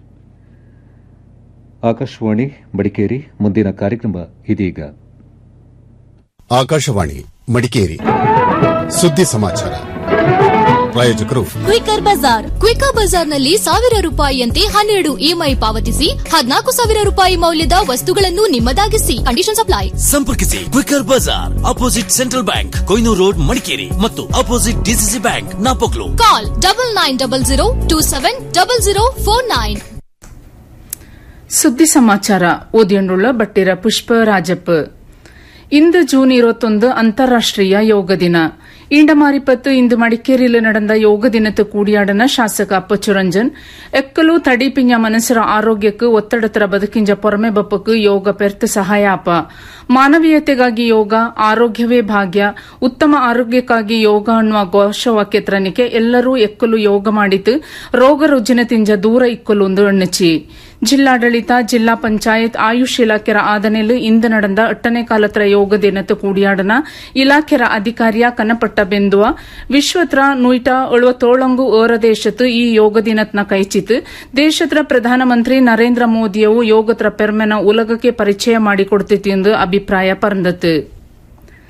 ಆಕಾಶವಾಣಿ ಮಡಿಕೇರಿ ಮುಂದಿನ ಕಾರ್ಯಕ್ರಮ ಇದೀಗ ಆಕಾಶವಾಣಿ ಮಡಿಕೇರಿ ಸುದ್ದಿ ಸಮಾಚಾರ ಪ್ರಾಯೋಜಕರು ಕ್ವಿಕರ್ ಬಜಾರ್ ಕ್ವಿಕರ್ ಬಜಾರ್ನಲ್ಲಿ ಸಾವಿರ ರೂಪಾಯಿಯಂತೆ ಹನ್ನೆರಡು ಇಎಂಐ ಪಾವತಿಸಿ ಹದಿನಾಲ್ಕು ಸಾವಿರ ರೂಪಾಯಿ ಮೌಲ್ಯದ ವಸ್ತುಗಳನ್ನು ನಿಮ್ಮದಾಗಿಸಿ ಕಂಡೀಷನ್ ಅಪ್ಲೈ ಸಂಪರ್ಕಿಸಿ quicker Bazaar opposite central bank ಕೊಯ್ನೂರು ರೋಡ್ ಮಡಿಕೇರಿ ಮತ್ತು opposite DCC bank Napoklu call double nine double zero two seven double zero four nine ಸುದ್ದಿ ಸಮಾಚಾರ ಓದಿಯೊಂಡುಳ್ಳ ಬಟ್ಟಿರ ಪುಷ್ಪ ರಾಜಪ್ಪ ಇಂದು ಜೂನ್ இருபத்தொன்று ಅಂತಾರಾಷ್ಟ್ರೀಯ ಯೋಗ ದಿನ ಇಂಡಮಾರಿಪತ್ತು ಇಂದು ಮಡಿಕೇರಿಯಲ್ಲಿ ನಡೆದ ಯೋಗ ದಿನದ ಕೂಡಿಯಾಡನ ಶಾಸಕ ಅಪ್ಪಚುರಂಜನ್ ಎಕ್ಕಲು ತಡಿಪಿಂಜ ಮನಸ್ಸರ ಆರೋಗ್ಯಕ್ಕೆ ಒತ್ತಡತರ ಬದುಕಿಂಜ ಪೊರಮೆ ಬಪ್ಪಕ್ಕೆ ಯೋಗ ಪೆರ್ತ ಸಹಾಯ ಅಪ ಮಾನವೀಯತೆಗಾಗಿ ಯೋಗ ಆರೋಗ್ಯವೇ ಭಾಗ್ಯ ಉತ್ತಮ ಆರೋಗ್ಯಕ್ಕಾಗಿ ಯೋಗ ಅನ್ನುವ ಘೋಷವಾಕ್ಯತ್ರನಿಕೆ ಎಲ್ಲರೂ ಎಕ್ಕಲು ಯೋಗ ಮಾಡಿತು ರೋಗ ರುಜಿನತಿಂಜ ದೂರ ಇಕ್ಕಲು ಎಣ್ಣಚಿ ಜಿಲ್ಲಾಡಳಿತ ಜಿಲ್ಲಾ ಪಂಚಾಯತ್ ಆಯುಷ್ ಇಲಾಖೆರ ಆದನೆಲು ಇಂದು ನಡೆದ ಎಟ್ಟನೇ ಕಾಲತ್ರ ಯೋಗ ದಿನದ ಕೂಡಿಯಾಡನ ಇಲಾಖೆರ ಅಧಿಕಾರಿಯ ಕನಪಟ್ಟ ಬೆಂದುವ ವಿಶ್ವತ್ರ ನೂಯ್ಟ ಎಳುವತ್ತೋಳಂಗು ಏರ ದೇಶತ್ತು ಈ ಯೋಗ ದಿನತ್ನ ಕೈಚಿತು ದೇಶತ್ರ ಪ್ರಧಾನಮಂತ್ರಿ ನರೇಂದ್ರ ಮೋದಿಯವು ಯೋಗತ್ರ ಪೆರ್ಮೆನ ಉಲಗಕ್ಕೆ ಪರಿಚಯ ಮಾಡಿಕೊಡ್ತಿತ್ತು ಎಂದು ಅಭಿಪ್ರಾಯ ಪರಂದತು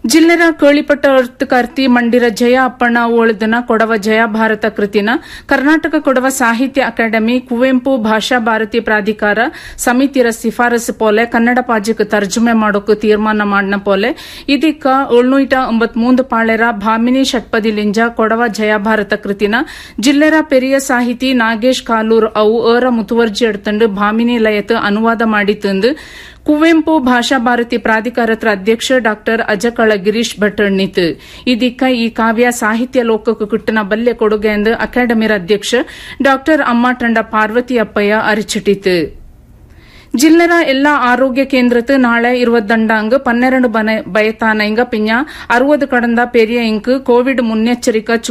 ಜಿಲ್ಲೆರ ಕೇಳಿಪಟ್ಟ ಅರ್ಥಕಾರ್ತಿ ಮಂಡಿರ ಜಯ ಅಪ್ಪಣ್ಣ ಓಳದನ ಕೊಡವ ಜಯ ಭಾರತ ಕೃತಿನ ಕರ್ನಾಟಕ ಕೊಡವ ಸಾಹಿತ್ಯ ಅಕಾಡೆಮಿ ಕುವೆಂಪು ಭಾಷಾ ಭಾರತಿ ಪ್ರಾಧಿಕಾರ ಸಮಿತಿರ ಶಿಫಾರಸು ಪೋಲೆ ಕನ್ನಡ ಪಾಜಿಕ್ ತರ್ಜುಮೆ ಮಾಡೋಕು ತೀರ್ಮಾನ ಮಾಡಿನ ಪೋಲೆ ಇದಕ್ಕ ಏಳ್ನೂಟ ಒಂಬತ್ಮೂಂದು ಪಾಳೆರ ಭಾಮಿನಿ ಷಟ್ಪದಿ ಲಿಂಜ ಕೊಡವ ಜಯ ಭಾರತ ಕೃತಿನ ಜಿಲ್ಲೆರ ಪೆರಿಯ ಸಾಹಿತಿ ನಾಗೇಶ್ ಕಾಲೂರ್ ಅವು ಏರ ಮುತುವರ್ಜಿ ಎಡ್ತಂಡು ಭಾಮಿನಿ ಲಯತ್ ಅನುವಾದ ಮಾಡಿತಂದು ಕುವೆಂಪು ಭಾಷಾ ಭಾರತಿ ಪ್ರಾಧಿಕಾರತ್ರ ಅಧ್ಯಕ್ಷ ಡಾಕ್ಟರ್ ಅಜಕಳ ಗಿರೀಶ್ ಭಟ್ಟಣ್ಣಿತ್ ಇದಕ್ಕ ಈ ಕಾವ್ಯ ಸಾಹಿತ್ಯ ಲೋಕಕ್ಕೆ ಕಿಟ್ಟನ ಬಲ್ಯ ಕೊಡುಗೆ ಎಂದು ಅಕಾಡೆಮಿರ ಅಧ್ಯಕ್ಷ ಡಾಕ್ಟರ್ ಅಮ್ಮಾಟಂಡ ಪಾರ್ವತಿ ಅಪ್ಪಯ್ಯ ಅರಿಚಿಟಿತು ಜಿಲ್ಲೆರ ಎಲ್ಲಾ ಆರೋಗ್ಯ ಕೇಂದ್ರത്ത് നാളെ ഇരുപത്തിരണ്ടാങ്ക് പന്ത്രണ്ട് ബയത്താനങ്ക പിഞ്ഞ അറുപത് കടന്ന പെരിയ ഇങ്ക് കോവിഡ് മുന്നെച്ചരിക്ക